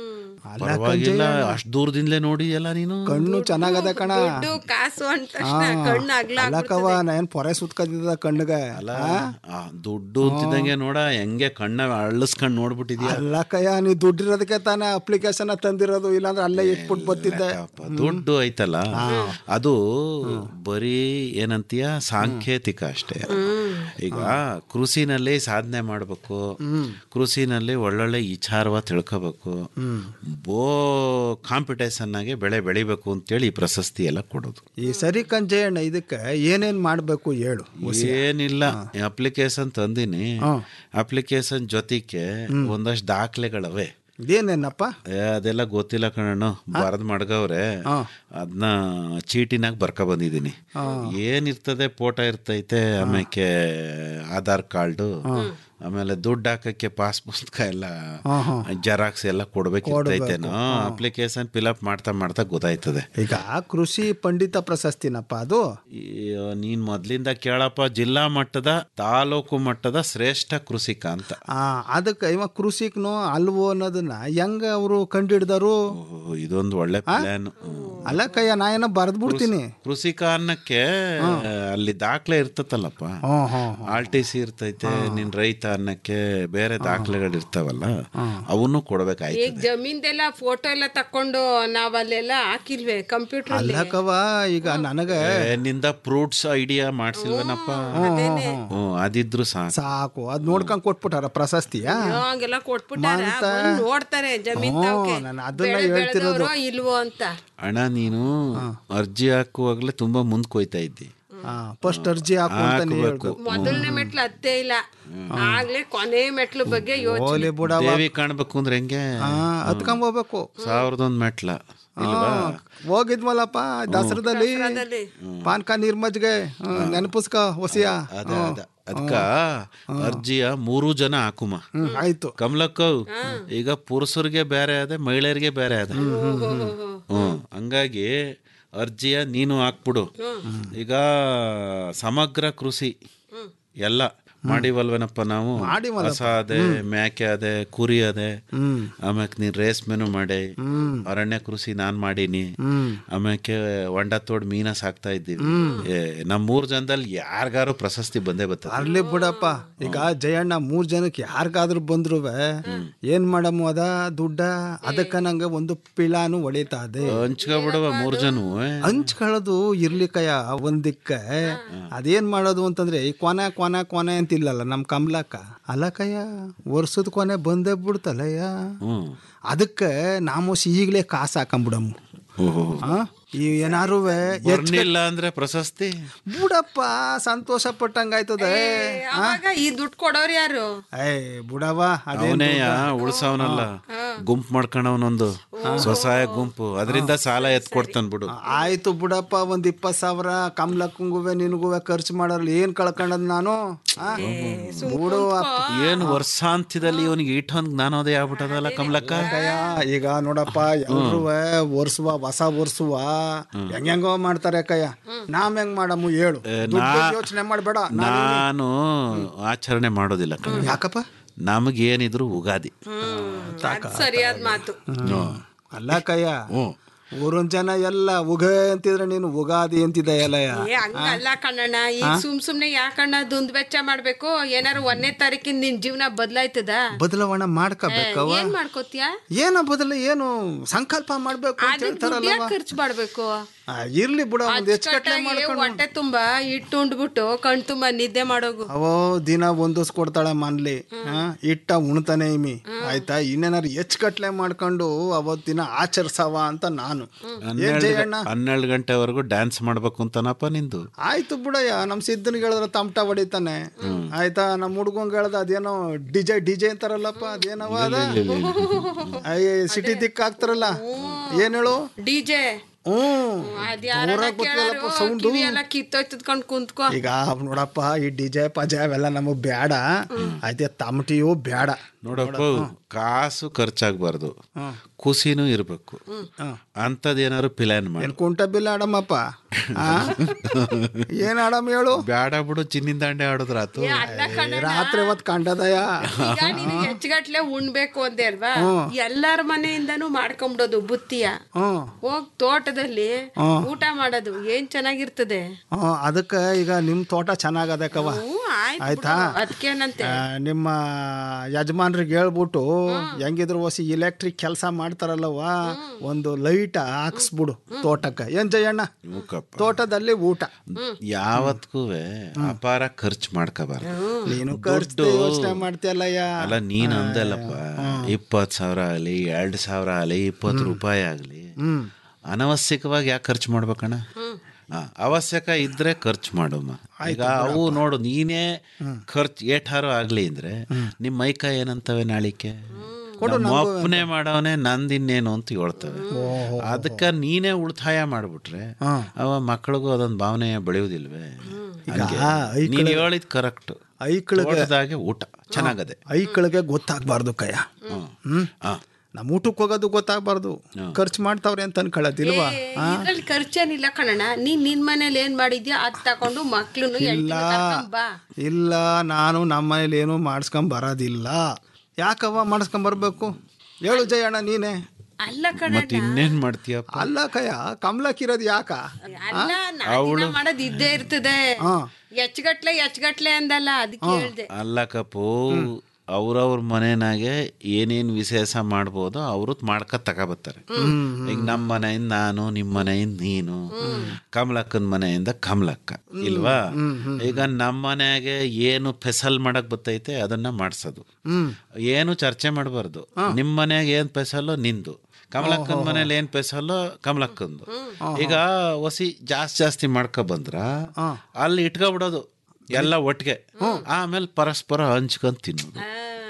ಪರವಾಗಿಲ್ಲ ಅಷ್ಟ್ ದೂರದಿಂದಲೇ ನೋಡಿಯಲ್ಲ ನೀನು ಕಣ್ಣು ಚೆನ್ನಾಗದ ಕಣ ದುಡ್ಡು ಕಾಸು ಅಂದ ತಕ್ಷಣ ಕಣ್ಣು ಅಗ್ಲ ಅಲ್ಲಕ್ಕವ ನಾನ್ ಪೊರೆ ಸುತ್ಕದಿದ್ದ ಕಣ್ಣಿಗೆ ಅಲ್ಲ ಆ, ದುಡ್ಡು ಅಂತಿದಂಗೆ ನೋಡ ಹೆಂಗೆ ಕಣ್ಣ ಅಳ್ಳಿಸ್ಕೊಂಡ್ ನೋಡ್ಬಿಟ್ಟಿದ್ಯಾ ಅಲ್ಲಕ್ಕಯ್ಯ ನೀ ದುಡ್ಡಿರೋದಕ್ಕೆ ತಾನೇ ಅಪ್ಲಿಕೇಶನ್ ತಂದಿರೋದು ಇಲ್ಲಾಂದ್ರೆ ಅಲ್ಲೇ ಇಟ್ಬಿಟ್ಟು ಬರ್ತಿದ್ದೆ ದುಡ್ಡು ಐತಲ್ಲ ಅದು ಬರೀ ಏನಂತೀಯ ಸಾಂಕೇತಿಕ ಅಷ್ಟೇ ಈಗ ಕೃಷಿನಲ್ಲಿ ಸಾಧನೆ ಮಾಡ್ಬೇಕು ಕೃಷಿನಲ್ಲಿ ಒಳ್ಳೊಳ್ಳೆ ವಿಚಾರವ ತಿಳ್ಕೋಬೇಕು ಬೋ ಕಾಂಪಿಟೇಷನ್ ಆಗಿ ಬೆಳೆ ಬೆಳಿಬೇಕು ಅಂತೇಳಿ ಈ ಪ್ರಶಸ್ತಿ ಎಲ್ಲ ಕೊಡೋದು ಈ ಸರಿ ಕಂಜಯ್ಯಣ್ಣ ಇದಕ್ಕೆ ಏನೇನ್ ಮಾಡ್ಬೇಕು ಹೇಳು ಏನಿಲ್ಲ ಅಪ್ಲಿಕೇಶನ್ ತಂದಿನಿ ಅಪ್ಲಿಕೇಶನ್ ಜೊತೆಗೆ ಒಂದಷ್ಟು ದಾಖಲೆಗಳವೆ ಇದೇನೇನಪ್ಪ ಏ, ಅದೆಲ್ಲ ಗೊತ್ತಿಲ್ಲ ಕಣಣ್ಣ ಬರದ್ ಮಡ್ಗವ್ರೆ ಅದನ್ನ ಚೀಟಿನಾಗ ಬರ್ಕ ಬಂದಿದ್ದೀನಿ ಏನಿರ್ತದೆ ಫೋಟೋ ಇರ್ತೈತೆ ಆಮೇಲೆ ಆಧಾರ್ ಕಾರ್ಡು ಆಮೇಲೆ ದುಡ್ಡು ಹಾಕಕ್ಕೆ ಪಾಸ್ ಪುಸ್ತಕ ಎಲ್ಲ ಜೆರಾಕ್ಸ್ ಎಲ್ಲ ಕೊಡ್ಬೇಕಿರ್ತೈತೇನೋ ಅಪ್ಲಿಕೇಶನ್ ಫಿಲಪ್ ಮಾಡ್ತಾ ಮಾಡ್ತಾ ಗೊತ್ತಾಯ್ತದೆ ಈಗ ಕೃಷಿ ಪಂಡಿತ ಪ್ರಶಸ್ತಿನಪ್ಪ ಅದು ಈ, ನೀನ್ ಮೊದ್ಲಿಂದ ಕೇಳಪ್ಪ ಜಿಲ್ಲಾ ಮಟ್ಟದ ತಾಲೂಕು ಮಟ್ಟದ ಶ್ರೇಷ್ಠ ಕೃಷಿಕ ಅಂತ ಆ ಅದಕ್ಕೆ ಇವ ಕೃಷಿಕ್ನು ಅಲ್ವೋ ಅನ್ನೋದನ್ನ ಹೆಂಗ ಅವರು ಕಂಡಿಡ್ದರು ಓ, ಇದೊಂದು ಒಳ್ಳೆ ಪ್ಲಾನ್ ಅಲ್ಲ ಕಯ್ಯ ನಾ ಏನೋ ಬರ್ದ್ ಬಿಡ್ತೀನಿ ಕೃಷಿಕ ಅನ್ನಕ್ಕೆ ಅಲ್ಲಿ ದಾಖಲೆ ಇರ್ತತಲ್ಲಪ್ಪ ಹ್ಮ್ ಹ್ಮ್ ಆರ್ ಟಿ ಸಿ ಇರ್ತೈತೆ ನಿನ್ ರೈತ ಅನ್ನಕ್ಕೆ ಬೇರೆ ದಾಖಲೆಗಳು ಇರ್ತಾವಲ್ಲ ಅವನು ಕೊಡ್ಬೇಕಾಯ್ತು ಈಗ ಜಮೀನ್ದೆಲ್ಲ ಫೋಟೋ ಎಲ್ಲ ತಕೊಂಡು ನಾವಲ್ಲೆಲ್ಲ ಹಾಕಿಲ್ವೇ ಕಂಪ್ಯೂಟರ್ ಅಲ್ಲಕವ ಈಗ ನನಗೆ ಏ, ನಿಂದ ಫ್ರೂಟ್ಸ್ ಐಡಿಯಾ ಮಾಡ್ಸಿಲ್ವೇನಪ್ಪ ಹ್ಮ್ ಅದಿದ್ರು ಸಾಕು ಸಾಕು ಅದ್ ನೋಡ್ಕೊಂಡ್ ಕೊಟ್ಬಿಟ್ಟಾರ ಪ್ರಶಸ್ತಿಯಾ ಹಂಗೆಲ್ಲ ಕೊಟ್ಬಿಟ್ಟಾರ ಮಾಂತ? ಬಂದ್ ನೋಡ್ತಾರೆ ಜಮೀನ್ ಹ್ಞೂ, ತಾವ್ಕೆ. ನಾನು ಅದನ್ನ ಬೆಳೆ ಹೇಳ್ತಿರೋದು. ಬೆಳೆದವ್ರೋ ಇಲ್ವೋ ಅಂತ ಅಣ್ಣ ನೀನು ಅರ್ಜಿ ಹಾಕುವಾಗ್ಲೇ ತುಂಬಾ ಮುಂದ್ ಕೊಯ್ತಾ ಇದ್ದಿ ಫಸ್ಟ್ ಅರ್ಜಿ ಹಾಕು ಅಂತ ನೀ ಹಾಕ್ಬೇಕು. ಹೇಳ್ಕೊ ಮೊದಲನೇ ಮೆಟ್ಲು ಹತ್ತೇ ಇಲ್ಲ ಆಗ್ಲೇ ಕೊನೆ ಮೆಟ್ಲು ಬಗ್ಗೆ ಯೋಚನೆ ಓಲಿ ಬಿಡವ ದೇವಿ ಕಾಣ್ಬೇಕು ಅಂದ್ರೆ ಹೆಂಗೆ ಹತ್ಕೊಂಡ್ ಹೋಗ್ಬೇಕು ಸಾವಿರದ ಮೆಟ್ಲ ಇಲ್ವಾ ಹೋಗಿದ್ವಲ್ಲಪ್ಪ ದಸರಾದಲ್ಲಿ ದಸರಾದಲ್ಲಿ. ಪಾನ್ಕ ನೀರ್ ಮಜ್ಜಿಗೆ ನೆನಪಿಸ್ಕ ಹೊಸಿಯ ಅದ ಅದ ಅದಕ್ಕ ಅರ್ಜಿಯ ಮೂರು ಜನ ಹಾಕುಮ ಹ್ಮ್ ಆಯ್ತು ಕಮಲಕ್ಕ ಈಗ ಪುರುಷರಿಗೆ ಬೇರೆ ಅದೆ ಮಹಿಳೆಯರಿಗೆ ಬೇರೆ ಅದೆ ಹ್ಮ್ ಹಂಗಾಗಿ ಅರ್ಜಿಯ ನೀನು ಹಾಕ್ಬಿಡು ಈಗ ಸಮಗ್ರ ಕೃಷಿ ಎಲ್ಲ ಮಾಡಿವಲ್ವೇನಪ್ಪ ನಾವು ಹಸ ಅದೆ ಮೇಕೆ ಅದೆ ಕುರಿ ಅದೆ ಆಮ್ಯಾಕ್ ನೀನ್ ರೇಷ್ಮೆನು ಮಾಡಿ ಅರಣ್ಯ ಕೃಷಿ ನಾನ್ ಮಾಡೀನಿ ಆಮ್ಯಾಕೆ ಹೊಂಡ ತೋಡ್ ಮೀನ ಸಾಕ್ತಾ ಇದ್ದೀವಿ ಏ, ನಮ್ ಮೂರ್ ಜನದಲ್ಲಿ ಯಾರಿಗಾರು ಪ್ರಶಸ್ತಿ ಬಂದೇ ಬರ್ತದೆ ಅರ್ಲಿ ಬಿಡಪ್ಪ ಈಗ ಜಯಣ್ಣ ಮೂರ್ ಜನಕ್ಕೆ ಯಾರಿಗಾದ್ರೂ ಬಂದ್ರು ಏನ್ ಮಾಡಮ್ಮ ಅದ ದುಡ್ಡ ಅದಕ್ಕ ನಂಗೆ ಒಂದು ಪಿಳಾನು ಹೊಡಿತಾ ಇದೆ ಹಂಚ್ಕೊಬಿಡುವ ಮೂರ್ ಜನ ಹಂಚ್ಕೊಳ್ಳೋದು ಇರ್ಲಿಕ್ಕಯ್ಯ ಒಂದಿಕ್ಕ ಅದೇನ್ ಮಾಡೋದು ಅಂತಂದ್ರೆ ಈ ಕೊನೆ ಕೊನೆ ಕೊನೆ ಅಂತಿಲ್ಲಲ್ಲ ನಮ್ ಕಮಲಕ್ಕ ಅಲ್ಲಕ್ಕಯ್ಯ ವರ್ಷದ ಕೊನೆ ಬಂದೇ ಬಿಡ್ತಲ್ಲಯ್ಯ ಹ್ಮ್ ಅದಕ್ಕೆ ನಾಮೋಸಿ ಈಗಲೇ ಕಾಸು ಹಾಕೊಂಬಿಡಮ್ಮ ಓಹೋ ಆ? ಈ ಏನಾರು ಬರ್ನಿಲ್ಲ ಅಂದ್ರೆ ಪ್ರಶಸ್ತಿ ಬುಡಪ್ಪ ಸಂತೋಷ ಪಟ್ಟಂಗಾಯ್ತದೆ ಅವಾಗ ಈ ದುಡ್ಡು ಕೊಡೋರು ಯಾರು ಏ ಬುಡವ ಅದೇ ಅವನೇಯ ಉಳ್ಸವನಲ್ಲ ಗುಂಪು ಮಾಡ್ಕೊಂಡವನೊಂದು ಸ್ವಸಹಾಯ ಗುಂಪು ಅದರಿಂದ ಸಾಲ ಎತ್ ಕೊಡ್ತಾನ ಬಿಡು ಆಯ್ತು ಬಿಡಪ್ಪ ಒಂದ್ ಇಪ್ಪತ್ ಸಾವಿರ ಕಮಲಕ್ಕಂಗುವೆ ನಿನಗುವೆ ಖರ್ಚು ಮಾಡೋರ್ಲಿ ಏನ್ ಕಳ್ಕೊಂಡದ್ ನಾನು ಆ? ಬಿಡು ಅಪ್ಪ. ಏನು ವರ್ಷಾಂತ್ಯದಲ್ಲಿ ಇವನಿಗೆ ಇಟ್ಟೊಂದ್ ಜ್ಞಾನೋದಯ ಆಗ್ಬಿಟ್ಟದಲ್ಲ ಕಮಲಕ್ಕ ಅಯ್ಯ, ಈಗ ನೋಡಪ್ಪ ಎಲ್ರೂ ವರ್ಷವ ಹೊಸ ವರ್ಷವ ಹೆಂಗೋ ಮಾಡ್ತಾರೆ ಕಯ್ಯ ನಾವ್ ಹೆಂಗ್ ಮಾಡಮ್ಮು ಹೇಳು ಯೋಚನೆ ಮಾಡ್ಬೇಡ ನಾನು ಆಚರಣೆ ಮಾಡೋದಿಲ್ಲ ಕಣೋ. ಯಾಕಪ್ಪ ನಮಗೇನಿದ್ರು ಉಗಾದಿ ಅದ್ ಸರಿಯಾದ ಮಾತು ಅಲ್ಲ ಕಯ್ಯ ಊರಿನ ಜನ ಎಲ್ಲ ಉಗ ಅಂತಿದ್ರೆ ನೀನು ಉಗಾದಿ ಅಂತಿದೆಯಲ್ಲ ಏ ಹಂಗಲ್ಲ ಕಣ್ಣಣ್ಣ ಈಗ ಸುಮ್ ಸುಮ್ನೆ ಯಾಕಣ್ಣ ದುಂದ್ ವೆಚ್ಚ ಮಾಡ್ಬೇಕು ಏನಾರು ಒಂದನೇ ತಾರೀಕಿನ ನಿನ್ ಜೀವನ ಬದಲಾಯ್ತದ ಬದಲಾವಣೆ ಮಾಡ್ಕೋಬೇಕವ ಏನ್ ಮಾಡ್ಕೋತೀಯ ಏನೋ ಬದಲ ಏನು ಸಂಕಲ್ಪ ಮಾಡ್ಬೇಕು ಅಂತ ಅದು ದುಡ್ಡು ಹೇಳ್ತಾರಲ್ಲ ಯಾಕೆ ಖರ್ಚು ಮಾಡ್ಬೇಕು ಆ, ಇರ್ಲಿ ಬಿಡ ಒಂದ್ ಹೆಚ್ಚುಕಟ್ಲೆ ಅಚ್ಚುಕಟ್ಟಾಗಿ ಮಾಡ್ಕೊಂಡು ಹೊಟ್ಟೆ ತುಂಬಾ ಇಟ್ಟು ಉಂಡ್ಬಿಟ್ಟು ಕಣ್ ತುಂಬಾ ನಿದ್ದೆ ಮಾಡೋಗು ಅವೋ ದಿನ ಒಂದಸ್ ಕೊಡ್ತಾಳೆ ಮನ್ಲಿ ಆ, ಇಟ್ಟ ಉಣ್ತಾನೆ ಇಮಿ ಆಯ್ತಾ ಇನ್ನೇನಾರು ಹೆಚ್ಚುಕಟ್ಲೆ ಮಾಡ್ಕೊಂಡು ಅವತ್ತಿನ ಆಚರಿಸವ ಅಂತ ನಾನು ಏನ್ ಹನ್ನೆರಡು ಜಯಣ್ಣ ಹನ್ನೆರಡು ಗಂಟೆವರೆಗೂ ಡ್ಯಾನ್ಸ್ ಮಾಡ್ಬೇಕು ಅಂತನಪ್ಪ ನಿಂದು ಆಯ್ತು ಬಿಡಯ್ಯ ನಮ್ ಸಿದ್ದನಿಗೆ ಹೇಳಿದ್ರೆ ತಮಟ ಹೊಡಿತಾನೆ ಆಯ್ತಾ ನಮ್ಮ ಹುಡ್ಗಂಗ್ ಹೇಳ್ದ ಅದೇನೋ ಡಿಜೆ ಡಿಜೆ ಅಂತಾರಲ್ಲಪ್ಪ ಅದೇನವ ಅದ ಅಯ್ಯ ಸಿಟಿ ದಿಕ್ಕ ಹಾಕ್ತಾರಲ್ಲ ಏನ್ ಹೇಳು ಡಿಜೆ ಹ್ಮ್ ಅದ್ಯಾರ ಜೋರಾಗ್ ಗೊತ್ತಿಲ್ಲಪ್ಪ sound. ಕಿವಿ ಎಲ್ಲ ಕಿತ್ತೋಯ್ತದ್ಕೊಂಡ್ ಕುಂತ್ಕೋ ಈಗ ನೋಡಪ್ಪ ಈ ಡಿಜೆ ಪಜೆ ಅವೆಲ್ಲ ನಮಗ್ ಬೇಡ ಆಯ್ತಾ ತಮಟಿಯು ಬೇಡ ನೋಡಪ್ಪ ಕಾಸು ಖರ್ಚಾಗಬಾರ್ದು ಖುಷಿನೂ ಇರ್ಬೇಕು ಅಂಥದ್ದೇನಾದ್ರು ಪ್ಲಾನ್ ಮಾಡಿ ಏನ್ ಕುಂಟ ಬಿಲ್ ಆಡಮ್ಮಪ್ಪ ಆ? ಏನ್ ಆಡಮ್ ಹೇಳು ಬ್ಯಾಡ ಬಿಡು ಚಿನ್ನಿನ ದಾಂಡೆ ಆಡೋದ್ರಾತು ಏ, ಅಲ್ಲ ಕಣಣ್ಣ. ರಾತ್ರಿ ಹೊತ್ ಕಂಡದಯ ಈಗ ನೀನು ಹೆಚ್ಚುಗಟ್ಲೆ ಉಣ್ಬೇಕು ಅಂದೆ ಅಲ್ವಾ ಎಲ್ಲಾರ ಮನೆಯಿಂದನೂ ಮಾಡ್ಕೊಂಬಿಡೋದು ಬುತ್ತಿಯ ಹ್ಮ್ ಹೋಗ್ ತೋಟದಲ್ಲಿ ಊಟ ಮಾಡೋದು ಏನ್ ಚೆನ್ನಾಗಿರ್ತದೆ ಹ್ಮ್, ಅದಕ್ಕ ಈಗ ನಿಮ್ ತೋಟ ಚೆನ್ನಾಗದಕ್ಕವ ಹ್ಞೂ ಆಯ್ತು ಆಯ್ತಾ ಅದಕ್ಕೇನಂತೆ ಆ, ನಿಮ್ಮ ಯಜಮಾನ್ರಿಗೆ ಹೇಳ್ಬಿಟ್ಟು ಹೆಂಗಿದ್ರು ಹೊಸಿ ಎಲೆಕ್ಟ್ರಿಕ್ ಕೆಲಸ ಮಾಡ್ತಾರಲ್ಲವ ಒಂದು ಲೈಟ್ ಹಾಕ್ಸ್ಬಿಡು ತೋಟಕ್ಕೆ ಏನ್ ಜಯಣ್ಣ ಮೂಕಪ್ಪ ತೋಟದಲ್ಲಿ ಊಟ ಯಾವತ್ಗೂ ಅಪಾರ ಖರ್ಚು ಮಾಡ್ಕೋಬಾರ್ದು ನೀನು ಖರ್ಚು ಯೋಚನೆ ಮಾಡ್ತೀಯಲ್ಲಯ್ಯ ಅಲ್ಲ ನೀನ್ ಅಂದಲ್ಲಪ್ಪ ಇಪ್ಪತ್ ಸಾವಿರ ಆಗಲಿ ಎರಡ್ ಸಾವಿರ ಆಗಲಿ ಇಪ್ಪತ್ತು ರೂಪಾಯಿ ಆಗಲಿ ಅನವಶ್ಯಕವಾಗಿ ಯಾಕೆ ಖರ್ಚು ಮಾಡ್ಬೇಕಣ್ಣ ಆ, ಅವಶ್ಯಕ ಇದ್ರೆ ಖರ್ಚು ಮಾಡಮ್ಮ ಈಗ ಅವು ನೋಡು ನೀನೇ ಖರ್ಚು ಏಟಾರು ಆಗ್ಲಿ ಅಂದ್ರೆ ನಿಮ್ಮ ಮೈಕ ಏನಂತವೆ ನಾಳಿಕೆ ನಮ್ಮ ಅಪ್ಪನೇ ಮಾಡವನೇ ನಂದಿನ್ನೇನು ಅಂತ ಹೇಳ್ತವೆ ಅದಕ್ಕ ನೀನೇ ಉಳಿತಾಯ ಮಾಡ್ಬಿಟ್ರೆ ಅವ ಮಕ್ಕಳಿಗೂ ಅದೊಂದು ಭಾವನೆ ಬೆಳೆಯುವುದಿಲ್ವೇ ಹಂಗೆ. ನೀನ್ ಹೇಳಿದ್ ಕರೆಕ್ಟ್ ಐಕ್ಳಿಗೆ ಊಟ ಚೆನ್ನಾಗದೆ ಐಕ್ಳಿಗೆ ಗೊತ್ತಾಗ್ಬಾರ್ದು ಕಯ್ಯ ಹ್ಮ್ ಆ. ನಮ್ಮ ಊಟಕ್ಕೆ ಹೋಗೋದು ಗೊತ್ತಾಗ್ಬಾರ್ದು ಖರ್ಚು ಮಾಡ್ತಾವ್ರೆ ಅಂತ ಅನ್ಕೊಳ್ಳೋದಿಲ್ವಾ ಇದ್ರಲ್ಲಿ ಖರ್ಚೇನಿಲ್ಲ ಕಣಣ್ಣ ನೀನ್ ನಿನ್ ಮನೇಲಿ ಏನ್ ಮಾಡಿದ್ಯಾ ಅದ್ ತಕೊಂಡು ಮಕ್ಳುನು ಇಲ್ಲ ಬಾ ಇಲ್ಲ ನಾನು ನಮ್ಮ ಮನೇಲಿ ಏನು ಮಾಡಿಸ್ಕೊಂಡ್ ಬರೋದಿಲ್ಲ ಯಾಕವ್ವ ಮಾಡಿಸ್ಕೊಂಡ್ ಬರ್ಬೇಕು ಹೇಳು ಜಯಣ್ಣ ನೀನೇ ಅಲ್ಲ ಕಣ ಮತ್ತೆ ಇನ್ನೇನ್ ಮಾಡ್ತೀಯಪ್ಪ ಅಲ್ಲ ಕಯ್ಯ ಕಮಲಕ್ಕಿರೋದು ಯಾಕ ಅಲ್ಲ ನಾದಿನ ಮಾಡೋದ್ ಇದ್ದೇ ಇರ್ತದೆ ಎಚ್ಗಟ್ಲೆ ಎಚ್ಗಟ್ಲೆ ಅಂದಲ್ಲ ಅದಕ್ಕೆ ಹೇಳ್ದೆ ಅಲ್ಲ ಕಪ್ಪು ಅವ್ರವ್ರ ಮನೆನಾಗೆ ಏನೇನ್ ವಿಶೇಷ ಮಾಡ್ಬೋದು ಅವರು ಮಾಡ್ಕ ತಗೋಬರ್ತಾರೆ ಈಗ ನಮ್ಮ ಮನೆಯಿಂದ ನಾನು ನಿಮ್ಮ ಮನೆಯಿಂದ ನೀನು ಕಮಲಕ್ಕನ ಮನೆಯಿಂದ ಕಮಲಕ್ಕ ಇಲ್ವಾ ಈಗ ನಮ್ಮ ಮನೆಯಾಗೆ ಏನು ಫೆಸಲ್ ಮಾಡಕ್ ಬತ್ತೈತೆ ಅದನ್ನ ಮಾಡ್ಸೋದು ಏನು ಚರ್ಚೆ ಮಾಡಬಾರ್ದು ನಿಮ್ಮ ಮನೆಯಾಗ ಏನ್ ಫೆಸಲ್ಲೋ ನಿಂದು ಕಮಲಕ್ಕನ ಮನೇಲಿ ಏನ್ ಫೆಸಲ್ಲೋ ಕಮಲಕ್ಕಂದು ಈಗ ಒಸಿ ಜಾಸ್ತಿ ಜಾಸ್ತಿ ಮಾಡ್ಕೊ ಬಂದ್ರ ಅಲ್ಲಿ ಇಟ್ಕೊಬಿಡೋದು ಎಲ್ಲ ಒಟ್ಟಿಗೆ ಆಮೇಲೆ ಪರಸ್ಪರ ಹಂಚ್ಕೊಂಡ್ ತಿನ್ನೋದು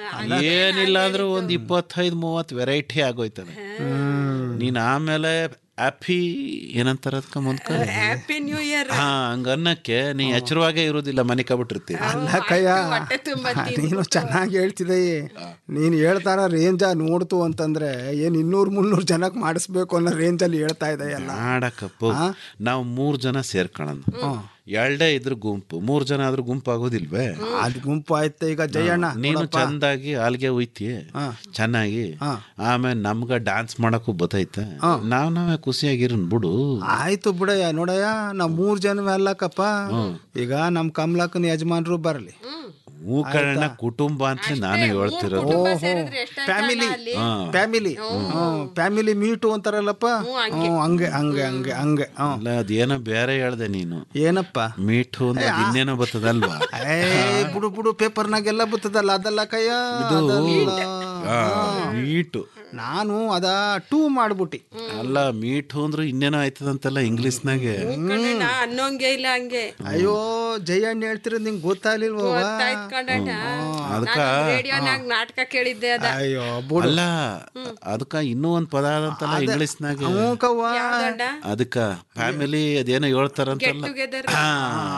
ಏನಿಲ್ಲ ಅಂದ್ರೂ ಒಂದ್ ಇಪ್ಪತ್ತೈದು ಮೂವತ್ತು ವೆರೈಟಿ ಆಗೋಯ್ತದೆ ನೀನ್ ಆಮೇಲೆ ಹ್ಯಾಪಿ ಏನಂತಾರ ಅದಕ್ಕೆ ಮುಂದ್ಕ ಹ್ಯಾಪಿ ನ್ಯೂ ಇಯರ್ ಹಾ ಹಂಗನ್ನಕ್ಕೆ ನೀ ಎಚ್ಚರವಾಗೇ ಇರೋದಿಲ್ಲ ಮನೆ ಕಬಿಟ್ಟಿರ್ತೀವಿ ಅಲ್ಲ ಕಯ್ಯ ಹೊಟ್ಟೆ ತುಂಬ ನೀನು ಚೆನ್ನಾಗಿ ಹೇಳ್ತಿದ್ದೆ ನೀನು ಹೇಳ್ತಾರ ರೇಂಜ ನೋಡ್ತು ಅಂತಂದ್ರೆ ಏನ್ ಇನ್ನೂರು ಮುನ್ನೂರು ಜನಕ್ಕೆ ಮಾಡಿಸ್ಬೇಕು ಅನ್ನೋ ರೇಂಜಲ್ಲಿ ಹೇಳ್ತಾ ಇದೆ ಎಲ್ಲ ಮಾಡಕಪ್ಪು ನಾವು ಮೂರ್ ಜನ ಸೇರ್ಕೊಳ್ಳೋಣ ಎರಡೇ ಇದ್ರ ಗುಂಪು ಮೂರ್ ಜನ ಆದ್ರೂ ಗುಂಪು ಆಗೋದಿಲ್ವೇ ಅದು ಗುಂಪು ಆಯ್ತು ಈಗ ಜಯಣ್ಣ ನೀನು ನೋಡಪ್ಪ. ಚಂದಾಗಿ ಹಾಲ್ಗೆ ಒಯ್ತಿ ಚೆನ್ನಾಗಿ ಆಮೇಲೆ ನಮ್ಗ ಡಾನ್ಸ್ ಮಾಡಕ್ಕೂ ಬತ್ತೈತೆ ನಾವ್ ನಾವೇ ಖುಷಿಯಾಗಿರೋನ್ ಬಿಡು ಆಯ್ತು ಬಿಡಯ್ಯ ನೋಡಯ್ಯ ನಾವ್ ಮೂರ್ ಜನ ಅಲ್ಲಕ್ಕಪ್ಪ ಈಗ ನಮ್ ಕಮಲಕ್ಕನ ಯಜಮಾನ್ರು ಬರಲಿ ಹೂ ಕಣ ಕುಟುಂಬ ಅಂತ ನಾನು ಹೇಳ್ತಿರೋದು ಫ್ಯಾಮಿಲಿ ಫ್ಯಾಮಿಲಿ ಫ್ಯಾಮಿಲಿ ಮೀಟು ಅಂತಾರಲ್ಲಪ್ಪ ಹ್ಮ್, ಹಂಗೆ ಹಂಗೆ ಹಂಗೆ ಹಂಗೆ ಹ್ಮ್. ಅಲ್ಲ ಅದೇನೋ ಬೇರೆ ಹೇಳ್ದೆ ನೀನು ಏನಪ್ಪ ಮೀಠು ಅಂದ್ರೆ ಅದ್ ಇನ್ನೇನೋ ಬರ್ತದಲ್ವಾ ಏ ಬುಡು ಬುಡು ಪೇಪರ್ನಾಗೆಲ್ಲ ಬರ್ತದಲ್ಲ ಅದಲ್ಲ ಕಯ್ಯ ಇದು ಅದಲ್ಲ. ಆ, ಮೀಟು ನಾನು ಅದ ಟೂ ಮಾಡ್ಬಿಟ್ಟಿ ಅಲ್ಲ ಮೀಠು ಅಂದ್ರೆ ಇನ್ನೇನೋ ಆಯ್ತದಂತಲ್ಲ ಇಂಗ್ಲಿಷ್ನಾಗೆ ಕಣಣ್ಣ ಅನ್ನೋಂಗೆ ಇಲ್ಲ ಹಂಗೆ ಅಯ್ಯೋ ಜಯಣ್ಣ ಹೇಳ್ತಿರೋದು ನಿಂಗೆ ಗೊತ್ತಾಗ್ಲಿಲ್ವ ಗೊತ್ತಾಯ್ತು ಕಣಣ್ಣ ಅದಕ್ಕ ರೇಡಿಯೋನಾಗ ನಾಟಕ ಕೇಳಿದ್ದೆ ಅದ ಅಯ್ಯೋ ಬುಡು ಅಲ್ಲ ಅದಕ್ಕ ಇನ್ನೂ ಒಂದ್ ಪದ ಅದಂತಲ್ಲ ಇಂಗ್ಲಿಷ್ನಾಗೆ ಹ್ಞೂ ಕವ್ವ ಅದಕ್ಕ ಫ್ಯಾಮಿಲಿ ಅದೇನೋ ಹೇಳ್ತಾರಂತಲ್ಲ ಟುಗೆದರ್ ಹಾ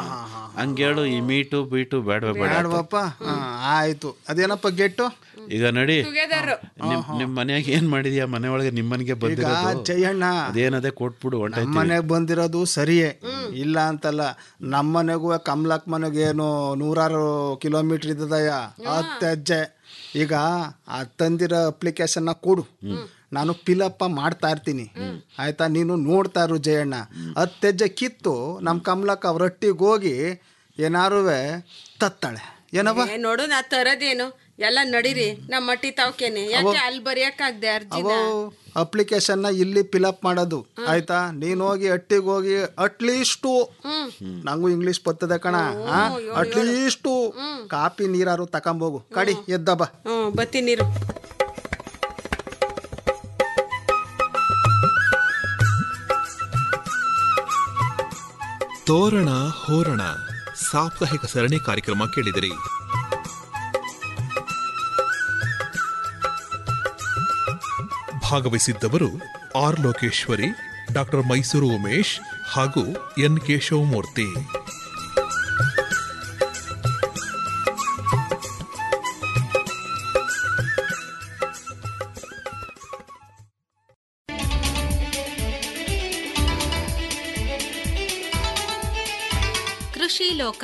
ಹಂಗೇಳು ಈ ಮೀಟು ಬೀಟು ಬೇಡವೇ ಬೇಡ ಬೇಡವಪ್ಪ ಹಾ, ಆಯ್ತು ಅದೇನಪ್ಪ ಗೆಟ್ಟು ಈಗ ನಡಿ ಟುಗೆದರ್ ನಿಮ್ ನಿಮ್ ಮನ್ಯಾಗ ಏನ್ ಮಾಡಿದ್ಯಾ ಮನೆ ಒಳಗೆ ನಿಮ್ ಮನೆಗೆ ಈಗ ಬಂದಿರೋದು ಜಯಣ್ಣ ಅದೇನದೇ ಕೊಟ್ಬಿಡು ಹೊಂಟೈತಿ ಮನೆಗೆ ಬಂದಿರೋದು ಸರಿಯೇ ಇಲ್ಲ ಅಂತಲ್ಲ ನಮ್ಮ ಮನೆಗೂ ಕಮಲಕ್ ಮನೆಗೆ ಏನು ನೂರಾರು ಕಿಲೋಮೀಟರ್ ಇದ್ದದಯ್ಯ ಹತ್ತು ಹೆಜ್ಜೆ ಈಗ ಆ ತಂದಿರೋ ಅಪ್ಲಿಕೇಶನ್ನ ಕೊಡು ನಾನು ಫಿಲಪ್ಪ ಮಾಡ್ತಾ ಇರ್ತೀನಿ ಆಯ್ತಾ ನೀನು ನೋಡ್ತಾ ಇರು ಜಯಣ್ಣ ಹತ್ತು ಹೆಜ್ಜೆ ಕಿತ್ತು ನಮ್ಮ ಕಮಲಕ್ಕ ಅವ್ರ ಒಟ್ಟಿಗೆ ಹೋಗಿ ಏನಾರುವೆ ತತ್ತಾಳೆ ಏನವ ಏ, ನೋಡು ನಾ ತರದೇನು ಎಲ್ಲ ನಡೀರಿ ನಮ್ಮ ಮಟ್ಟಿ ತಾವ್ಕೇನೆ ಯಾಕೆ ಅಲ್ಲಿ ಬರೆಯಕ್ಕಾಗ್ದೆ ಅರ್ಜಿನ ಅವು ಅಪ್ಲಿಕೇಶನ್ನ ಇಲ್ಲಿ ಫಿಲಪ್ ಮಾಡೋದು ಆಯ್ತಾ ನೀನು ಹೋಗಿ ಅಟ್ಟಿಗೆ ಹೋಗಿ ಅಟ್ಲೀಸ್ಟು ನಂಗೂ ಇಂಗ್ಲಿಷ್ ಬರ್ತದೆ ಕಣ ಅಟ್ಲೀಸ್ಟು ಕಾಪಿ ನೀರಾರು ತಕೊಂಬೋಗು ಕಡಿ ಎದ್ದ ಬಾ ಹ್ಞೂ ಬತ್ತೀನಿರು ತೋರಣ ಹೋರಣ ಸಾಪ್ತಾಹಿಕ ಸರಣಿ ಕಾರ್ಯಕ್ರಮ ಕೇಳಿದಿರಿ ಭಾಗವಹಿಸಿದ್ದವರು ಆರ್ ಲೋಕೇಶ್ವರಿ ಡಾಕ್ಟರ್ ಮೈಸೂರು ಉಮೇಶ್ ಹಾಗೂ ಎನ್ ಕೇಶವಮೂರ್ತಿ ಕೃಷಿ ಲೋಕ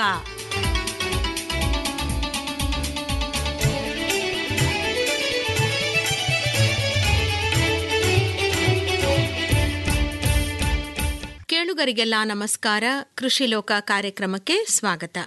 ಕೇಳುಗರಿಗೆಲ್ಲ ನಮಸ್ಕಾರ ಕೃಷಿ ಲೋಕ ಕಾರ್ಯಕ್ರಮಕ್ಕೆ ಸ್ವಾಗತ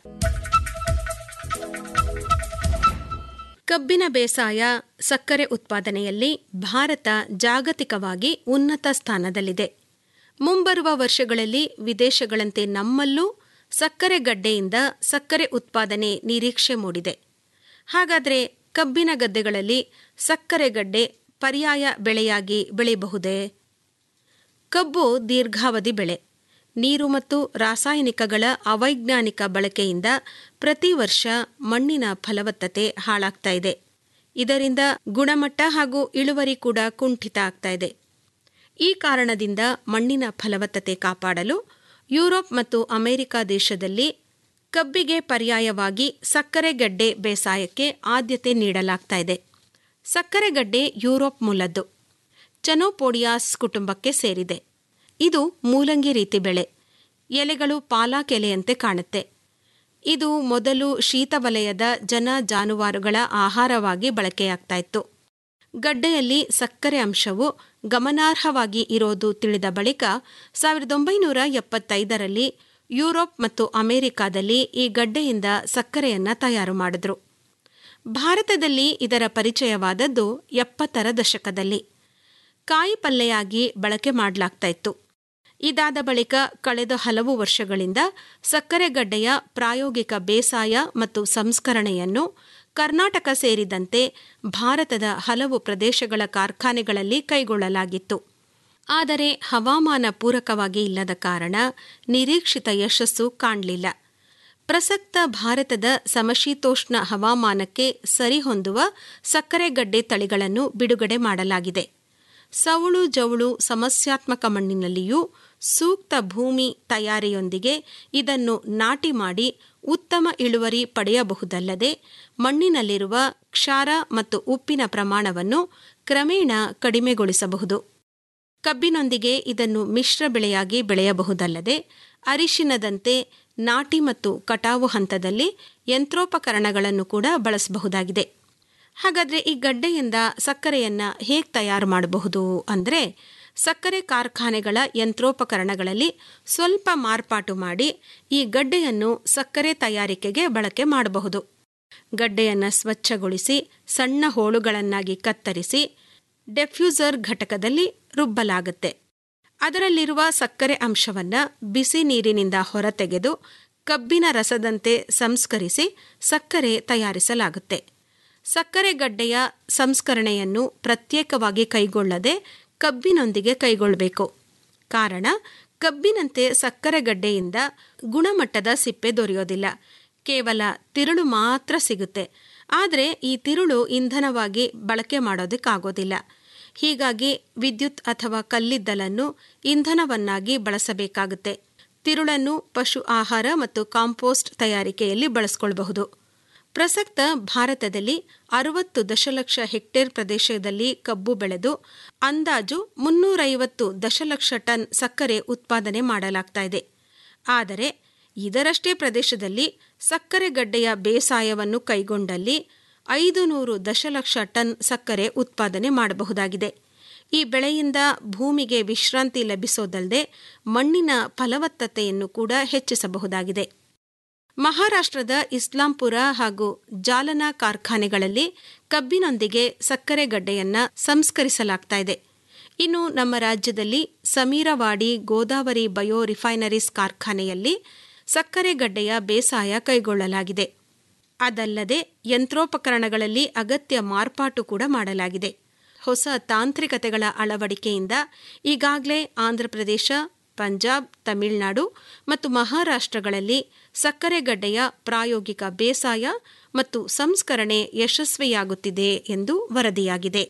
ಕಬ್ಬಿನ ಬೇಸಾಯ ಸಕ್ಕರೆ ಉತ್ಪಾದನೆಯಲ್ಲಿ ಭಾರತ ಜಾಗತಿಕವಾಗಿ ಉನ್ನತ ಸ್ಥಾನದಲ್ಲಿದೆ ಮುಂಬರುವ ವರ್ಷಗಳಲ್ಲಿ ವಿದೇಶಗಳಂತೆ ನಮ್ಮಲ್ಲೂ ಸಕ್ಕರೆ ಗಡ್ಡೆಯಿಂದ ಸಕ್ಕರೆ ಉತ್ಪಾದನೆ ನಿರೀಕ್ಷೆ ಮೂಡಿದೆ ಹಾಗಾದರೆ ಕಬ್ಬಿನ ಗದ್ದೆಗಳಲ್ಲಿ ಸಕ್ಕರೆ ಗಡ್ಡೆ ಪರ್ಯಾಯ ಬೆಳೆಯಾಗಿ ಬೆಳೆಯಬಹುದೇ ಕಬ್ಬು ದೀರ್ಘಾವಧಿ ಬೆಳೆ ನೀರು ಮತ್ತು ರಾಸಾಯನಿಕಗಳ ಅವೈಜ್ಞಾನಿಕ ಬಳಕೆಯಿಂದ ಪ್ರತಿ ವರ್ಷ ಮಣ್ಣಿನ ಫಲವತ್ತತೆ ಹಾಳಾಗ್ತಾ ಇದೆ ಇದರಿಂದ ಗುಣಮಟ್ಟ ಹಾಗೂ ಇಳುವರಿ ಕೂಡ ಕುಂಠಿತ ಆಗ್ತಾ ಇದೆ ಈ ಕಾರಣದಿಂದ ಮಣ್ಣಿನ ಫಲವತ್ತತೆ ಕಾಪಾಡಲು ಯುರೋಪ್ ಮತ್ತು ಅಮೆರಿಕ ದೇಶದಲ್ಲಿ ಕಬ್ಬಿಗೆ ಪರ್ಯಾಯವಾಗಿ ಸಕ್ಕರೆಗಡ್ಡೆ ಬೇಸಾಯಕ್ಕೆ ಆದ್ಯತೆ ನೀಡಲಾಗ್ತಾ ಇದೆ ಸಕ್ಕರೆಗಡ್ಡೆ ಯುರೋಪ್ ಮೂಲದ್ದು ಚನೋಪೋಡಿಯಾಸ್ ಕುಟುಂಬಕ್ಕೆ ಸೇರಿದೆ ಇದು ಮೂಲಂಗಿ ರೀತಿ ಬೆಳೆ ಎಲೆಗಳು ಪಾಲಾಕೆಲೆಯಂತೆ ಕಾಣುತ್ತೆ ಇದು ಮೊದಲು ಶೀತವಲಯದ ಜನ ಜಾನುವಾರುಗಳ ಆಹಾರವಾಗಿ ಬಳಕೆಯಾಗ್ತಾ ಇತ್ತು ಗಡ್ಡೆಯಲ್ಲಿ ಸಕ್ಕರೆ ಅಂಶವು ಗಮನಾರ್ಹವಾಗಿ ಇರೋದು ತಿಳಿದ ಬಳಿಕ ಸಾವಿರದ ಒಂಬೈನೂರ ಎಪ್ಪತ್ತೈದರಲ್ಲಿ ಯುರೋಪ್ ಮತ್ತು ಅಮೆರಿಕಾದಲ್ಲಿ ಈ ಗಡ್ಡೆಯಿಂದ ಸಕ್ಕರೆಯನ್ನು ತಯಾರು ಮಾಡಿದ್ರು ಭಾರತದಲ್ಲಿ ಇದರ ಪರಿಚಯವಾದದ್ದು ಎಪ್ಪತ್ತರ ದಶಕದಲ್ಲಿ ಕಾಯಿ ಪಲ್ಲೆಯಾಗಿ ಬಳಕೆ ಮಾಡಲಾಗ್ತಾ ಇತ್ತು ಇದಾದ ಬಳಿಕ ಕಳೆದ ಹಲವು ವರ್ಷಗಳಿಂದ ಸಕ್ಕರೆಗಡ್ಡೆಯ ಪ್ರಾಯೋಗಿಕ ಬೇಸಾಯ ಮತ್ತು ಸಂಸ್ಕರಣೆಯನ್ನು ಕರ್ನಾಟಕ ಸೇರಿದಂತೆ ಭಾರತದ ಹಲವು ಪ್ರದೇಶಗಳ ಕಾರ್ಖಾನೆಗಳಲ್ಲಿ ಕೈಗೊಳ್ಳಲಾಗಿತ್ತು ಆದರೆ ಹವಾಮಾನ ಪೂರಕವಾಗಿ ಇಲ್ಲದ ಕಾರಣ ನಿರೀಕ್ಷಿತ ಯಶಸ್ಸು ಕಾಣಲಿಲ್ಲ ಪ್ರಸಕ್ತ ಭಾರತದ ಸಮಶೀತೋಷ್ಣ ಹವಾಮಾನಕ್ಕೆ ಸರಿಹೊಂದುವ ಸಕ್ಕರೆಗಡ್ಡೆ ತಳಿಗಳನ್ನು ಬಿಡುಗಡೆ ಮಾಡಲಾಗಿದೆ ಸವಳು ಜವಳು ಸಮಸ್ಯಾತ್ಮಕ ಮಣ್ಣಿನಲ್ಲಿಯೂ ಸೂಕ್ತ ಭೂಮಿ ತಯಾರಿಯೊಂದಿಗೆ ಇದನ್ನು ನಾಟಿ ಮಾಡಿ ಉತ್ತಮ ಇಳುವರಿ ಪಡೆಯಬಹುದಲ್ಲದೆ ಮಣ್ಣಿನಲ್ಲಿರುವ ಕ್ಷಾರ ಮತ್ತು ಉಪ್ಪಿನ ಪ್ರಮಾಣವನ್ನು ಕ್ರಮೇಣ ಕಡಿಮೆಗೊಳಿಸಬಹುದು ಕಬ್ಬಿನೊಂದಿಗೆ ಇದನ್ನು ಮಿಶ್ರ ಬೆಳೆಯಾಗಿ ಬೆಳೆಯಬಹುದಲ್ಲದೆ ಅರಿಶಿನದಂತೆ ನಾಟಿ ಮತ್ತು ಕಟಾವು ಹಂತದಲ್ಲಿ ಯಂತ್ರೋಪಕರಣಗಳನ್ನು ಕೂಡ ಬಳಸಬಹುದಾಗಿದೆ ಹಾಗಾದರೆ ಈ ಗಡ್ಡೆಯಿಂದ ಸಕ್ಕರೆಯನ್ನು ಹೇಗೆ ತಯಾರು ಮಾಡಬಹುದು ಅಂದರೆ ಸಕ್ಕರೆ ಕಾರ್ಖಾನೆಗಳ ಯಂತ್ರೋಪಕರಣಗಳಲ್ಲಿ ಸ್ವಲ್ಪ ಮಾರ್ಪಾಟು ಮಾಡಿ ಈ ಗಡ್ಡೆಯನ್ನು ಸಕ್ಕರೆ ತಯಾರಿಕೆಗೆ ಬಳಕೆ ಮಾಡಬಹುದು ಗಡ್ಡೆಯನ್ನು ಸ್ವಚ್ಛಗೊಳಿಸಿ ಸಣ್ಣ ಹೋಳುಗಳನ್ನಾಗಿ ಕತ್ತರಿಸಿ ಡೆಫ್ಯೂಸರ್ ಘಟಕದಲ್ಲಿ ರುಬ್ಬಲಾಗುತ್ತೆ ಅದರಲ್ಲಿರುವ ಸಕ್ಕರೆ ಅಂಶವನ್ನು ಬಿಸಿ ನೀರಿನಿಂದ ಹೊರತೆಗೆದು ಕಬ್ಬಿನ ರಸದಂತೆ ಸಂಸ್ಕರಿಸಿ ಸಕ್ಕರೆ ತಯಾರಿಸಲಾಗುತ್ತೆ ಸಕ್ಕರೆ ಗಡ್ಡೆಯ ಸಂಸ್ಕರಣೆಯನ್ನು ಪ್ರತ್ಯೇಕವಾಗಿ ಕೈಗೊಳ್ಳದೆ ಕಬ್ಬಿನೊಂದಿಗೆ ಕೈಗೊಳ್ಳಬೇಕು ಕಾರಣ ಕಬ್ಬಿನಂತೆ ಸಕ್ಕರೆ ಗಡ್ಡೆಯಿಂದ ಗುಣಮಟ್ಟದ ಸಿಪ್ಪೆ ದೊರೆಯೋದಿಲ್ಲ ಕೇವಲ ತಿರುಳು ಮಾತ್ರ ಸಿಗುತ್ತೆ ಆದರೆ ಈ ತಿರುಳು ಇಂಧನವಾಗಿ ಬಳಕೆ ಮಾಡೋದಕ್ಕಾಗೋದಿಲ್ಲ ಹೀಗಾಗಿ ವಿದ್ಯುತ್ ಅಥವಾ ಕಲ್ಲಿದ್ದಲನ್ನು ಇಂಧನವನ್ನಾಗಿ ಬಳಸಬೇಕಾಗುತ್ತೆ ತಿರುಳನ್ನು ಪಶು ಆಹಾರ ಮತ್ತು ಕಾಂಪೋಸ್ಟ್ ತಯಾರಿಕೆಯಲ್ಲಿ ಬಳಸಿಕೊಳ್ಳಬಹುದು ಪ್ರಸಕ್ತ ಭಾರತದಲ್ಲಿ ಅರವತ್ತು ದಶಲಕ್ಷ ಹೆಕ್ಟೇರ್ ಪ್ರದೇಶದಲ್ಲಿ ಕಬ್ಬು ಬೆಳೆದು ಅಂದಾಜು ಮುನ್ನೂರೈವತ್ತು ದಶಲಕ್ಷ ಟನ್ ಸಕ್ಕರೆ ಉತ್ಪಾದನೆ ಮಾಡಲಾಗ್ತಾ ಇದೆ ಆದರೆ ಇದರಷ್ಟೇ ಪ್ರದೇಶದಲ್ಲಿ ಸಕ್ಕರೆ ಗಡ್ಡೆಯ ಬೇಸಾಯವನ್ನು ಕೈಗೊಂಡಲ್ಲಿ ಐದು ನೂರು ದಶಲಕ್ಷ ಟನ್ ಸಕ್ಕರೆ ಉತ್ಪಾದನೆ ಮಾಡಬಹುದಾಗಿದೆ ಈ ಬೆಳೆಯಿಂದ ಭೂಮಿಗೆ ವಿಶ್ರಾಂತಿ ಲಭಿಸೋದಲ್ಲದೆ ಮಣ್ಣಿನ ಫಲವತ್ತತೆಯನ್ನು ಕೂಡ ಹೆಚ್ಚಿಸಬಹುದಾಗಿದೆ ಮಹಾರಾಷ್ಟ್ರದ ಇಸ್ಲಾಂಪುರ ಹಾಗೂ ಜಾಲನಾ ಕಾರ್ಖಾನೆಗಳಲ್ಲಿ ಕಬ್ಬಿನೊಂದಿಗೆ ಸಕ್ಕರೆ ಗಡ್ಡೆಯನ್ನ ಸಂಸ್ಕರಿಸಲಾಗ್ತಾ ಇದೆ ಇನ್ನು ನಮ್ಮ ರಾಜ್ಯದಲ್ಲಿ ಸಮೀರವಾಡಿ ಗೋದಾವರಿ ಬಯೋ ರಿಫೈನರೀಸ್ ಕಾರ್ಖಾನೆಯಲ್ಲಿ ಸಕ್ಕರೆ ಗಡ್ಡೆಯ ಬೇಸಾಯ ಕೈಗೊಳ್ಳಲಾಗಿದೆ ಅದಲ್ಲದೆ ಯಂತ್ರೋಪಕರಣಗಳಲ್ಲಿ ಅಗತ್ಯ ಮಾರ್ಪಾಟು ಕೂಡ ಮಾಡಲಾಗಿದೆ ಹೊಸ ತಾಂತ್ರಿಕತೆಗಳ ಅಳವಡಿಕೆಯಿಂದ ಈಗಾಗಲೇ ಆಂಧ್ರಪ್ರದೇಶ ಪಂಜಾಬ್ ತಮಿಳುನಾಡು ಮತ್ತು ಮಹಾರಾಷ್ಟ್ರಗಳಲ್ಲಿ ಸಕ್ಕರೆಗಡ್ಡೆಯ ಪ್ರಾಯೋಗಿಕ ಬೇಸಾಯ ಮತ್ತು ಸಂಸ್ಕರಣೆ ಯಶಸ್ವಿಯಾಗುತ್ತಿದೆ ಎಂದು ವರದಿಯಾಗಿದೆ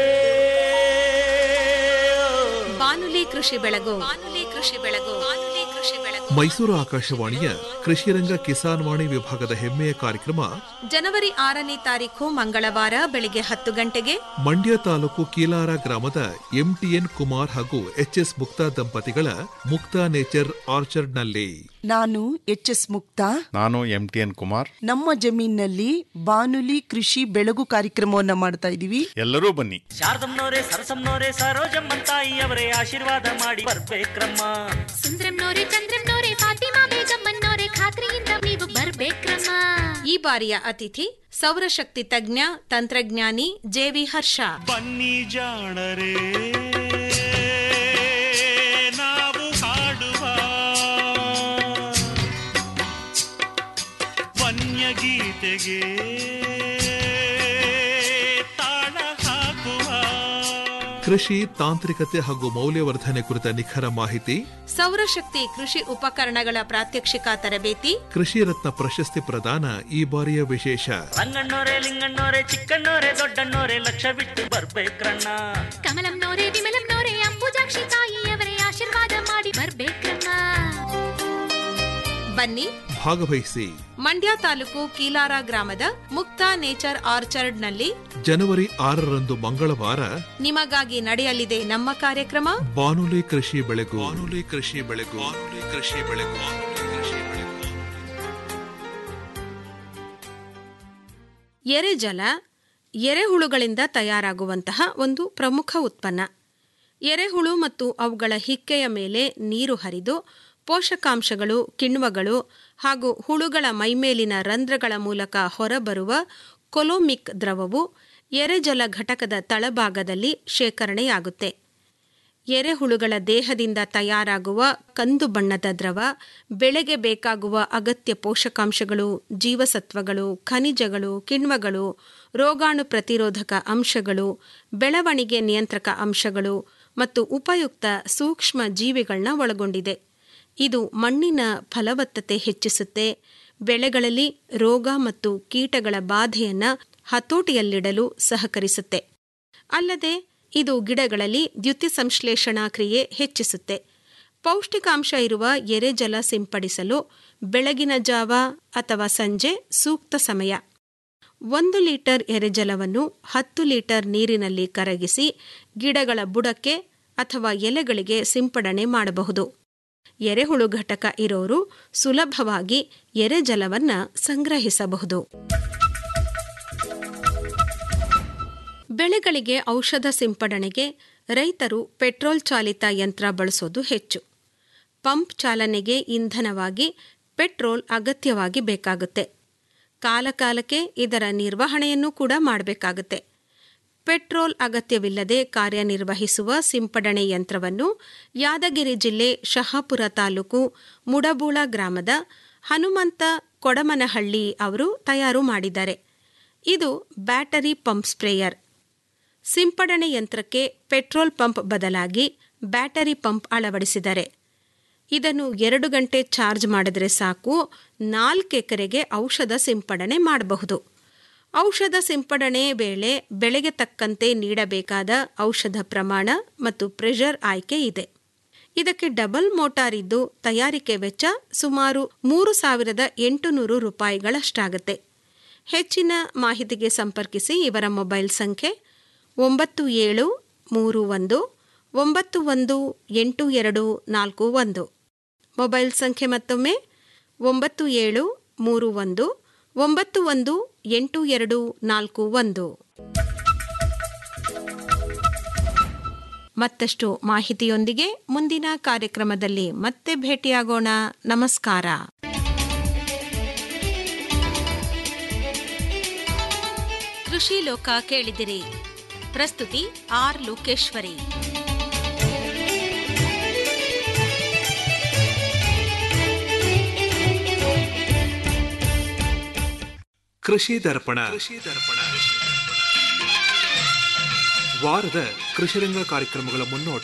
ಬಾನುಲಿ ಕೃಷಿ ಬೆಳಗು ಬಾನುಲಿ ಕೃಷಿ ಬೆಳಗು ಬಾನುಲಿ ಕೃಷಿ ಬೆಳಗು ಮೈಸೂರು ಆಕಾಶವಾಣಿಯ ಕೃಷಿರಂಗ ಕಿಸಾನ್ ವಾಣಿ ವಿಭಾಗದ ಹೆಮ್ಮೆಯ ಕಾರ್ಯಕ್ರಮ ಜನವರಿ ಆರನೇ ತಾರೀಖು ಮಂಗಳವಾರ ಬೆಳಿಗ್ಗೆ ಹತ್ತು ಗಂಟೆಗೆ ಮಂಡ್ಯ ತಾಲೂಕು ಕೀಲಾರ ಗ್ರಾಮದ ಎಂಟಿಎನ್ ಕುಮಾರ್ ಹಾಗೂ ಎಚ್ಎಸ್ ಮುಕ್ತಾ ದಂಪತಿಗಳ ಮುಕ್ತಾ ನೇಚರ್ ಆರ್ಚರ್ಡ್ನಲ್ಲಿ ನಾನು ಎಚ್ ಎಸ್ ಮುಕ್ತಾ ನಾನು ಎಂ ಟಿ ಎನ್ ಕುಮಾರ್ ನಮ್ಮ ಜಮೀನಲ್ಲಿ ಬಾನುಲಿ ಕೃಷಿ ಬೆಳಗು ಕಾರ್ಯಕ್ರಮವನ್ನ ಮಾಡ್ತಾ ಇದೀವಿ ಎಲ್ಲರೂ ಬನ್ನಿ ಶಾರದಮ್ನವರೇ ಸರಸಮ್ನವರೇ ಸರೋಜಮ್ಮನ್ ತಾಯಿಯವರೇ ಆಶೀರ್ವಾದ ಮಾಡಿ ಬರ್ಬೇಕ್ರಮ್ಮ ಸುಂದ್ರಂನೋರೆ ಚಂದ್ರಂನೋರೆ ಫಾತಿಮಾ ಬೇಗಮ್ಮನೋರೆ ಖಾತ್ರಿಯಿಂದ ನೀವು ಬರ್ಬೇಕ್ರಮ್ಮ ಈ ಬಾರಿಯ ಅತಿಥಿ ಸೌರಶಕ್ತಿ ತಜ್ಞ ತಂತ್ರಜ್ಞಾನಿ ಜೆವಿ ಹರ್ಷ ಬನ್ನಿ ಜಾಣರೇ ನಾವು ಹಾಡುವ ವನ್ಯ ಗೀತೆಗೆ ತಾಳ ಹಾಕುವ ಕೃಷಿ ತಾಂತ್ರಿಕತೆ ಹಾಗೂ ಮೌಲ್ಯವರ್ಧನೆ ಕುರಿತ ನಿಖರ ಮಾಹಿತಿ ಸೌರಶಕ್ತಿ ಕೃಷಿ ಉಪಕರಣಗಳ ಪ್ರಾತ್ಯಕ್ಷಿಕ ತರಬೇತಿ ಕೃಷಿ ರತ್ನ ಪ್ರಶಸ್ತಿ ಪ್ರದಾನ ಈ ಬಾರಿಯ ವಿಶೇಷ ರಂಗಣ್ಣೋರೆ ಲಿಂಗಣ್ಣೋರೆ ಚಿಕ್ಕಣ್ಣೋರೆ ದೊಡ್ಡಣ್ಣೋರೆ ಲಕ್ಷ ಬಿಟ್ಟು ಬರ್ಬೇಕ್ರಣ್ಣ ಕಮಲಂನೋರೆ ವಿಮಲಂನೋರೆ ಅಂಬುಜಾಕ್ಷಿ ತಾಯಿಯವರೇ ಆಶೀರ್ವಾದ ಮಾಡಿ ಬರ್ಬೇಕ್ರಮ್ಮ ಬನ್ನಿ ಭಾಗವಹಿಸಿ ಮಂಡ್ಯ ತಾಲೂಕು ಕೀಲಾರ ಗ್ರಾಮದ ಮುಕ್ತ ನೇಚರ್ ಆರ್ಚರ್ಡ್ನಲ್ಲಿ ಜನವರಿ ಆರರಂದು ಮಂಗಳವಾರ ನಿಮಗಾಗಿ ನಡೆಯಲಿದೆ ನಮ್ಮ ಕಾರ್ಯಕ್ರಮ ಬಾನುಲಿ ಕೃಷಿ ಬೆಳೆಗು ಬಾನುಲಿ ಕೃಷಿ ಬೆಳೆಗು ಬಾನುಲಿ ಕೃಷಿ ಬೆಳೆಗು ಬಾನುಲಿ ಕೃಷಿ ಬೆಳೆಗು ಎರೆಜಲ ಎರೆಹುಳುಗಳಿಂದ ತಯಾರಾಗುವಂತಹ ಒಂದು ಪ್ರಮುಖ ಉತ್ಪನ್ನ ಎರೆಹುಳು ಮತ್ತು ಅವುಗಳ ಹಿಕ್ಕೆಯ ಮೇಲೆ ನೀರು ಹರಿದು ಪೋಷಕಾಂಶಗಳು ಕಿಣ್ವಗಳು ಹಾಗೂ ಹುಳುಗಳ ಮೈಮೇಲಿನ ರಂಧ್ರಗಳ ಮೂಲಕ ಹೊರಬರುವ ಕೊಲೋಮಿಕ್ ದ್ರವವು ಎರೆಜಲ ಘಟಕದ ತಳಭಾಗದಲ್ಲಿ ಶೇಖರಣೆಯಾಗುತ್ತೆ ಎರೆಹುಳುಗಳ ದೇಹದಿಂದ ತಯಾರಾಗುವ ಕಂದು ಬಣ್ಣದ ದ್ರವ ಬೆಳೆಗೆ ಬೇಕಾಗುವ ಅಗತ್ಯ ಪೋಷಕಾಂಶಗಳು ಜೀವಸತ್ವಗಳು ಖನಿಜಗಳು ಕಿಣ್ವಗಳು ರೋಗಾಣು ಪ್ರತಿರೋಧಕ ಅಂಶಗಳು ಬೆಳವಣಿಗೆ ನಿಯಂತ್ರಕ ಅಂಶಗಳು ಮತ್ತು ಉಪಯುಕ್ತ ಸೂಕ್ಷ್ಮ ಜೀವಿಗಳನ್ನ ಒಳಗೊಂಡಿದೆ ಇದು ಮಣ್ಣಿನ ಫಲವತ್ತತೆ ಹೆಚ್ಚಿಸುತ್ತೆ ಬೆಳೆಗಳಲ್ಲಿ ರೋಗ ಮತ್ತು ಕೀಟಗಳ ಬಾಧೆಯನ್ನು ಹತೋಟಿಯಲ್ಲಿಡಲು ಸಹಕರಿಸುತ್ತೆ ಅಲ್ಲದೆ ಇದು ಗಿಡಗಳಲ್ಲಿ ದ್ಯುತಿ ಸಂಶ್ಲೇಷಣಾ ಕ್ರಿಯೆ ಹೆಚ್ಚಿಸುತ್ತೆ ಪೌಷ್ಟಿಕಾಂಶ ಇರುವ ಎರೆಜಲ ಸಿಂಪಡಿಸಲು ಬೆಳಗಿನ ಜಾವ ಅಥವಾ ಸಂಜೆ ಸೂಕ್ತ ಸಮಯ ಒಂದು ಲೀಟರ್ ಎರೆಜಲವನ್ನು ಹತ್ತು ಲೀಟರ್ ನೀರಿನಲ್ಲಿ ಕರಗಿಸಿ ಗಿಡಗಳ ಬುಡಕ್ಕೆ ಅಥವಾ ಎಲೆಗಳಿಗೆ ಸಿಂಪಡಣೆ ಮಾಡಬಹುದು ಎರೆಹುಳು ಘಟಕ ಇರೋರು ಸುಲಭವಾಗಿ ಎರೆಜಲವನ್ನ ಸಂಗ್ರಹಿಸಬಹುದು ಬೆಳೆಗಳಿಗೆ ಔಷಧ ಸಿಂಪಡಣೆಗೆ ರೈತರು ಪೆಟ್ರೋಲ್ ಚಾಲಿತ ಯಂತ್ರ ಬಳಸೋದು ಹೆಚ್ಚು ಪಂಪ್ ಚಾಲನೆಗೆ ಇಂಧನವಾಗಿ ಪೆಟ್ರೋಲ್ ಅಗತ್ಯವಾಗಿ ಬೇಕಾಗುತ್ತೆ ಕಾಲಕಾಲಕ್ಕೆ ಇದರ ನಿರ್ವಹಣೆಯನ್ನು ಕೂಡ ಮಾಡಬೇಕಾಗುತ್ತೆ ಪೆಟ್ರೋಲ್ ಅಗತ್ಯವಿಲ್ಲದೆ ಕಾರ್ಯನಿರ್ವಹಿಸುವ ಸಿಂಪಡಣೆ ಯಂತ್ರವನ್ನು ಯಾದಗಿರಿ ಜಿಲ್ಲೆ ಶಹಾಪುರ ತಾಲೂಕು ಮುಡಬೂಳ ಗ್ರಾಮದ ಹನುಮಂತ ಕೊಡಮನಹಳ್ಳಿ ಅವರು ತಯಾರು ಮಾಡಿದ್ದಾರೆ ಇದು ಬ್ಯಾಟರಿ ಪಂಪ್ ಸ್ಪ್ರೇಯರ್ ಸಿಂಪಡಣೆ ಯಂತ್ರಕ್ಕೆ ಪೆಟ್ರೋಲ್ ಪಂಪ್ ಬದಲಾಗಿ ಬ್ಯಾಟರಿ ಪಂಪ್ ಅಳವಡಿಸಿದ್ದಾರೆ ಇದನ್ನು ಎರಡು ಗಂಟೆ ಚಾರ್ಜ್ ಮಾಡಿದ್ರೆ ಸಾಕು ನಾಲ್ಕು ಎಕರೆಗೆ ಔಷಧ ಸಿಂಪಡಣೆ ಮಾಡಬಹುದು ಔಷಧ ಸಿಂಪಡಣೆ ವೇಳೆ ಬೆಳೆಗೆ ತಕ್ಕಂತೆ ನೀಡಬೇಕಾದ ಔಷಧ ಪ್ರಮಾಣ ಮತ್ತು ಪ್ರೆಷರ್ ಆಯ್ಕೆ ಇದೆ ಇದಕ್ಕೆ ಡಬಲ್ ಮೋಟಾರ್ ಇದ್ದು ತಯಾರಿಕೆ ವೆಚ್ಚ ಸುಮಾರು ಮೂರು ಸಾವಿರದ ಎಂಟುನೂರು ರೂಪಾಯಿಗಳಷ್ಟಾಗುತ್ತೆ ಹೆಚ್ಚಿನ ಮಾಹಿತಿಗೆ ಸಂಪರ್ಕಿಸಿ ಇವರ ಮೊಬೈಲ್ ಸಂಖ್ಯೆ ಒಂಬತ್ತು ಏಳು ಮೂರು ಒಂದು ಒಂಬತ್ತು ಒಂದು ಎಂಟು ಎರಡು ನಾಲ್ಕು ಒಂದು ಮೊಬೈಲ್ ಸಂಖ್ಯೆ ಮತ್ತೊಮ್ಮೆ ಒಂಬತ್ತು ಏಳು ಮೂರು ಒಂದು ಒಂಬತ್ತು ಒಂದು ಎಂಟು ಎರಡು ನಾಲ್ಕು ಒಂದು ಮತ್ತಷ್ಟು ಮಾಹಿತಿಯೊಂದಿಗೆ ಮುಂದಿನ ಕಾರ್ಯಕ್ರಮದಲ್ಲಿ ಮತ್ತೆ ಭೇಟಿಯಾಗೋಣ ನಮಸ್ಕಾರ ಕೃಷಿ ಲೋಕ ಕೇಳಿದಿರಿ ಪ್ರಸ್ತುತಿ ಆರ್ ಲೋಕೇಶ್ವರಿ ಕೃಷಿ ದರ್ಪಣ ವಾರದ ಕೃಷಿರಂಗ ಕಾರ್ಯಕ್ರಮಗಳ ಮುನ್ನೋಟ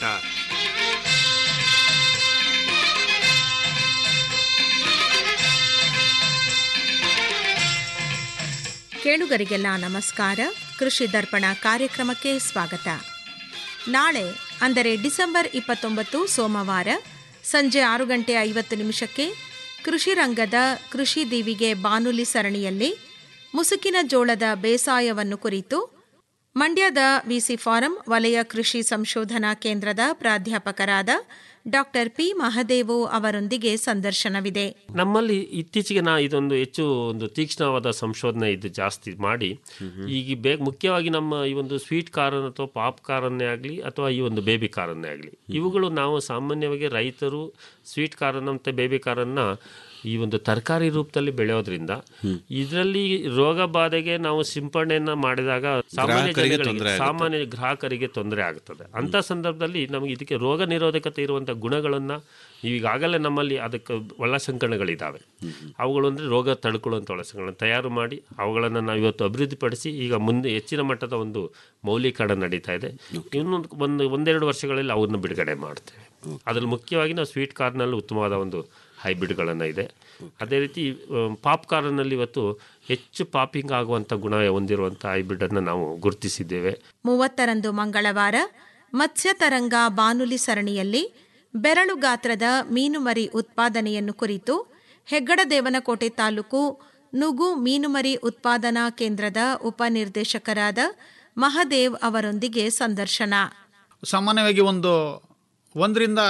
ಕೇಳುಗರಿಗೆಲ್ಲ ನಮಸ್ಕಾರ ಕೃಷಿ ದರ್ಪಣ ಕಾರ್ಯಕ್ರಮಕ್ಕೆ ಸ್ವಾಗತ ನಾಳೆ ಅಂದರೆ ಡಿಸೆಂಬರ್ ಇಪ್ಪತ್ತೊಂಬತ್ತು ಸೋಮವಾರ ಸಂಜೆ ಆರು ಗಂಟೆ ಐವತ್ತು ನಿಮಿಷಕ್ಕೆ ಕೃಷಿ ರಂಗದ ಕೃಷಿ ದೀವಿಗೆ ಬಾನುಲಿ ಸರಣಿಯಲ್ಲಿ ಮುಸುಕಿನ ಜೋಳದ ಬೇಸಾಯವನ್ನು ಕುರಿತು ಮಂಡ್ಯದ ವಿಸಿ ಫಾರಂ ವಲಯ ಕೃಷಿ ಸಂಶೋಧನಾ ಕೇಂದ್ರದ ಪ್ರಾಧ್ಯಾಪಕರಾದ ಡಾಕ್ಟರ್ ಪಿ ಮಹದೇವು ಅವರೊಂದಿಗೆ ಸಂದರ್ಶನವಿದೆ ನಮ್ಮಲ್ಲಿ ಇತ್ತೀಚೆಗೆ ನಾ ಇದೊಂದು ಹೆಚ್ಚು ಒಂದು ತೀಕ್ಷ್ಣವಾದ ಸಂಶೋಧನೆ ಇದು ಜಾಸ್ತಿ ಮಾಡಿ ಈಗ ಬೇಗ ಮುಖ್ಯವಾಗಿ ನಮ್ಮ ಈ ಒಂದು ಸ್ವೀಟ್ ಕಾರನ್ ಅಥವಾ ಪಾಪ್ ಕಾರನ್ನೇ ಆಗಲಿ ಅಥವಾ ಈ ಒಂದು ಬೇಬಿ ಕಾರನ್ನೇ ಆಗಲಿ ಇವುಗಳು ನಾವು ಸಾಮಾನ್ಯವಾಗಿ ರೈತರು ಸ್ವೀಟ್ ಕಾರನ್ ಮತ್ತು ಬೇಬಿ ಕಾರನ್ನ ಈ ಒಂದು ತರಕಾರಿ ರೂಪದಲ್ಲಿ ಬೆಳೆಯೋದ್ರಿಂದ ಇದರಲ್ಲಿ ರೋಗ ಬಾಧೆಗೆ ನಾವು ಸಿಂಪಡಣೆಯನ್ನ ಮಾಡಿದಾಗ ಸಾಮಾನ್ಯ ಗ್ರಾಹಕರಿಗೆ ಜನಗಳಿಗೆ ತೊಂದ್ರೆ ಆಗುತ್ತೆ. ಸಾಮಾನ್ಯ ಗ್ರಾಹಕರಿಗೆ ತೊಂದರೆ ಆಗುತ್ತದೆ ಅಂತ ಸಂದರ್ಭದಲ್ಲಿ ನಮಗೆ ಇದಕ್ಕೆ ರೋಗ ನಿರೋಧಕತೆ ಇರುವಂಥ ಗುಣಗಳನ್ನು ಈಗಾಗಲೇ ನಮ್ಮಲ್ಲಿ ಅದಕ್ಕೆ ಒಳಸಂಕರಣಗಳಿದ್ದಾವೆ ಅವುಗಳು ಅಂದರೆ ರೋಗ ತಡ್ಕೊಳ್ಳುವಂಥ ಒಳಸಂಕರಣ ತಯಾರು ಮಾಡಿ ಅವುಗಳನ್ನು ನಾವು ಇವತ್ತು ಅಭಿವೃದ್ಧಿಪಡಿಸಿ ಈಗ ಮುಂದೆ ಹೆಚ್ಚಿನ ಮಟ್ಟದ ಒಂದು ಮೌಲ್ಯೀಕರಣ ನಡೀತಾ ಇದೆ ಇನ್ನೊಂದು ಒಂದು ಒಂದೆರಡು ವರ್ಷಗಳಲ್ಲಿ ಅವನ್ನು ಬಿಡುಗಡೆ ಮಾಡ್ತೇವೆ ಅದರಲ್ಲಿ ಮುಖ್ಯವಾಗಿ ನಾವು ಸ್ವೀಟ್ ಕಾರ್ನಲ್ಲಿ ಉತ್ತಮವಾದ ಒಂದು ಹೈಬ್ರಿಡ್ಗಳನ್ನು ಇದೆ ಅದೇ ರೀತಿ ಪಾಪ್ ಕಾರ್ನಲ್ಲಿ ಇವತ್ತು ಹೆಚ್ಚು ಪಾಪಿಂಗ್ ಆಗುವಂಥ ಗುಣ ಹೊಂದಿರುವಂಥ ಹೈಬ್ರಿಡನ್ನು ನಾವು ಗುರುತಿಸಿದ್ದೇವೆ ಮೂವತ್ತರಂದು ಮಂಗಳವಾರ ಮತ್ಸ್ಯ ತರಂಗ ಬಾನುಲಿ ಸರಣಿಯಲ್ಲಿ ಬೆರಳು ಗಾತ್ರದ ಮೀನುಮರಿ ಉತ್ಪಾದನೆಯನ್ನು ಕುರಿತು ಹೆಗ್ಗಡದೇವನಕೋಟೆ ತಾಲೂಕು ನುಗು ಮೀನುಮರಿ ಉತ್ಪಾದನಾ ಕೇಂದ್ರದ ಉಪನಿರ್ದೇಶಕರಾದ ಮಹದೇವ್ ಅವರೊಂದಿಗೆ ಸಂದರ್ಶನ ಸಾಮಾನ್ಯವಾಗಿ ಒಂದು ಒಂದರಿಂದ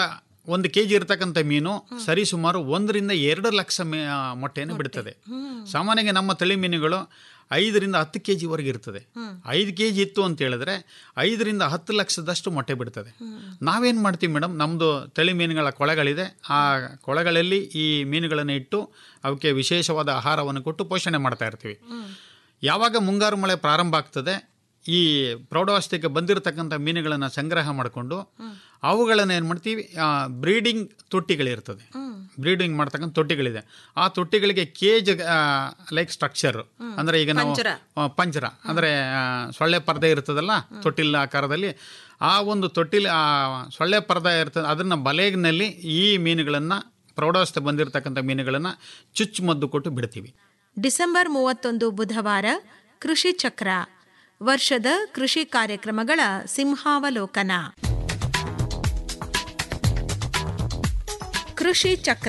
ಒಂದು ಕೆ ಜಿ ಇರ್ತಕ್ಕಂಥ ಮೀನು ಸರಿಸುಮಾರು ಒಂದರಿಂದ ಎರಡು ಲಕ್ಷ ಮೇ ಆ, ಮೊಟ್ಟೆಯನ್ನು ಬಿಡುತ್ತದೆ ಸಾಮಾನ್ಯವಾಗಿ ನಮ್ಮ ತಳಿ ಮೀನುಗಳು ಐದರಿಂದ ಹತ್ತು ಕೆ ಜಿವರೆಗೆ ಇರ್ತದೆ ಐದು ಕೆ ಜಿ ಇತ್ತು ಅಂತ ಹೇಳಿದ್ರೆ ಐದರಿಂದ ಹತ್ತು ಲಕ್ಷದಷ್ಟು ಮೊಟ್ಟೆ ಬಿಡ್ತದೆ ನಾವೇನು ಮಾಡ್ತೀವಿ ಮೇಡಮ್ ನಮ್ಮದು ತಳಿ ಮೀನುಗಳ ಕೊಳೆಗಳಿದೆ ಆ ಕೊಳೆಗಳಲ್ಲಿ ಈ ಮೀನುಗಳನ್ನು ಇಟ್ಟು ಅವಕ್ಕೆ ವಿಶೇಷವಾದ ಆಹಾರವನ್ನು ಕೊಟ್ಟು ಪೋಷಣೆ ಮಾಡ್ತಾ ಇರ್ತೀವಿ ಯಾವಾಗ ಮುಂಗಾರು ಮಳೆ ಪ್ರಾರಂಭ ಆಗ್ತದೆ ಈ ಪ್ರೌಢಾವಸ್ಥೆಗೆ ಬಂದಿರತಕ್ಕಂಥ ಮೀನುಗಳನ್ನು ಸಂಗ್ರಹ ಮಾಡಿಕೊಂಡು ಅವುಗಳನ್ನು ಏನು ಮಾಡ್ತೀವಿ ಬ್ರೀಡಿಂಗ್ ತೊಟ್ಟಿಗಳಿರ್ತದೆ ಬ್ರೀಡಿಂಗ್ ಮಾಡ್ತಕ್ಕಂಥ ತೊಟ್ಟಿಗಳಿದೆ ಆ ತೊಟ್ಟಿಗಳಿಗೆ ಕೇಜ್ ಲೈಕ್ ಸ್ಟ್ರಕ್ಚರ್ ಅಂದರೆ ಈಗ ನಾವು ಪಂಜರ. ಆ, ಪಂಜರ ಅಂದರೆ ಆ, ಸೊಳ್ಳೆ ಪರದೆ ಇರ್ತದಲ್ಲ ತೊಟ್ಟಿಲ ಆಕಾರದಲ್ಲಿ ಆ ಒಂದು ತೊಟ್ಟಿಲ್ ಆ ಸೊಳ್ಳೆ ಪರದೆ ಇರ್ತದೆ ಅದನ್ನು ಬಲೆನಲ್ಲಿ ಈ ಮೀನುಗಳನ್ನು ಪ್ರೌಢಾವಸ್ಥೆ ಬಂದಿರತಕ್ಕಂಥ ಮೀನುಗಳನ್ನು ಚುಚ್ಚುಮದ್ದು ಕೊಟ್ಟು ಬಿಡ್ತೀವಿ ಡಿಸೆಂಬರ್ ಮೂವತ್ತೊಂದು ಬುಧವಾರ ಕೃಷಿ ಚಕ್ರ ವರ್ಷದ ಕೃಷಿ ಕಾರ್ಯಕ್ರಮಗಳ ಸಿಂಹಾವಲೋಕನ ಕೃಷಿ ಚಕ್ರ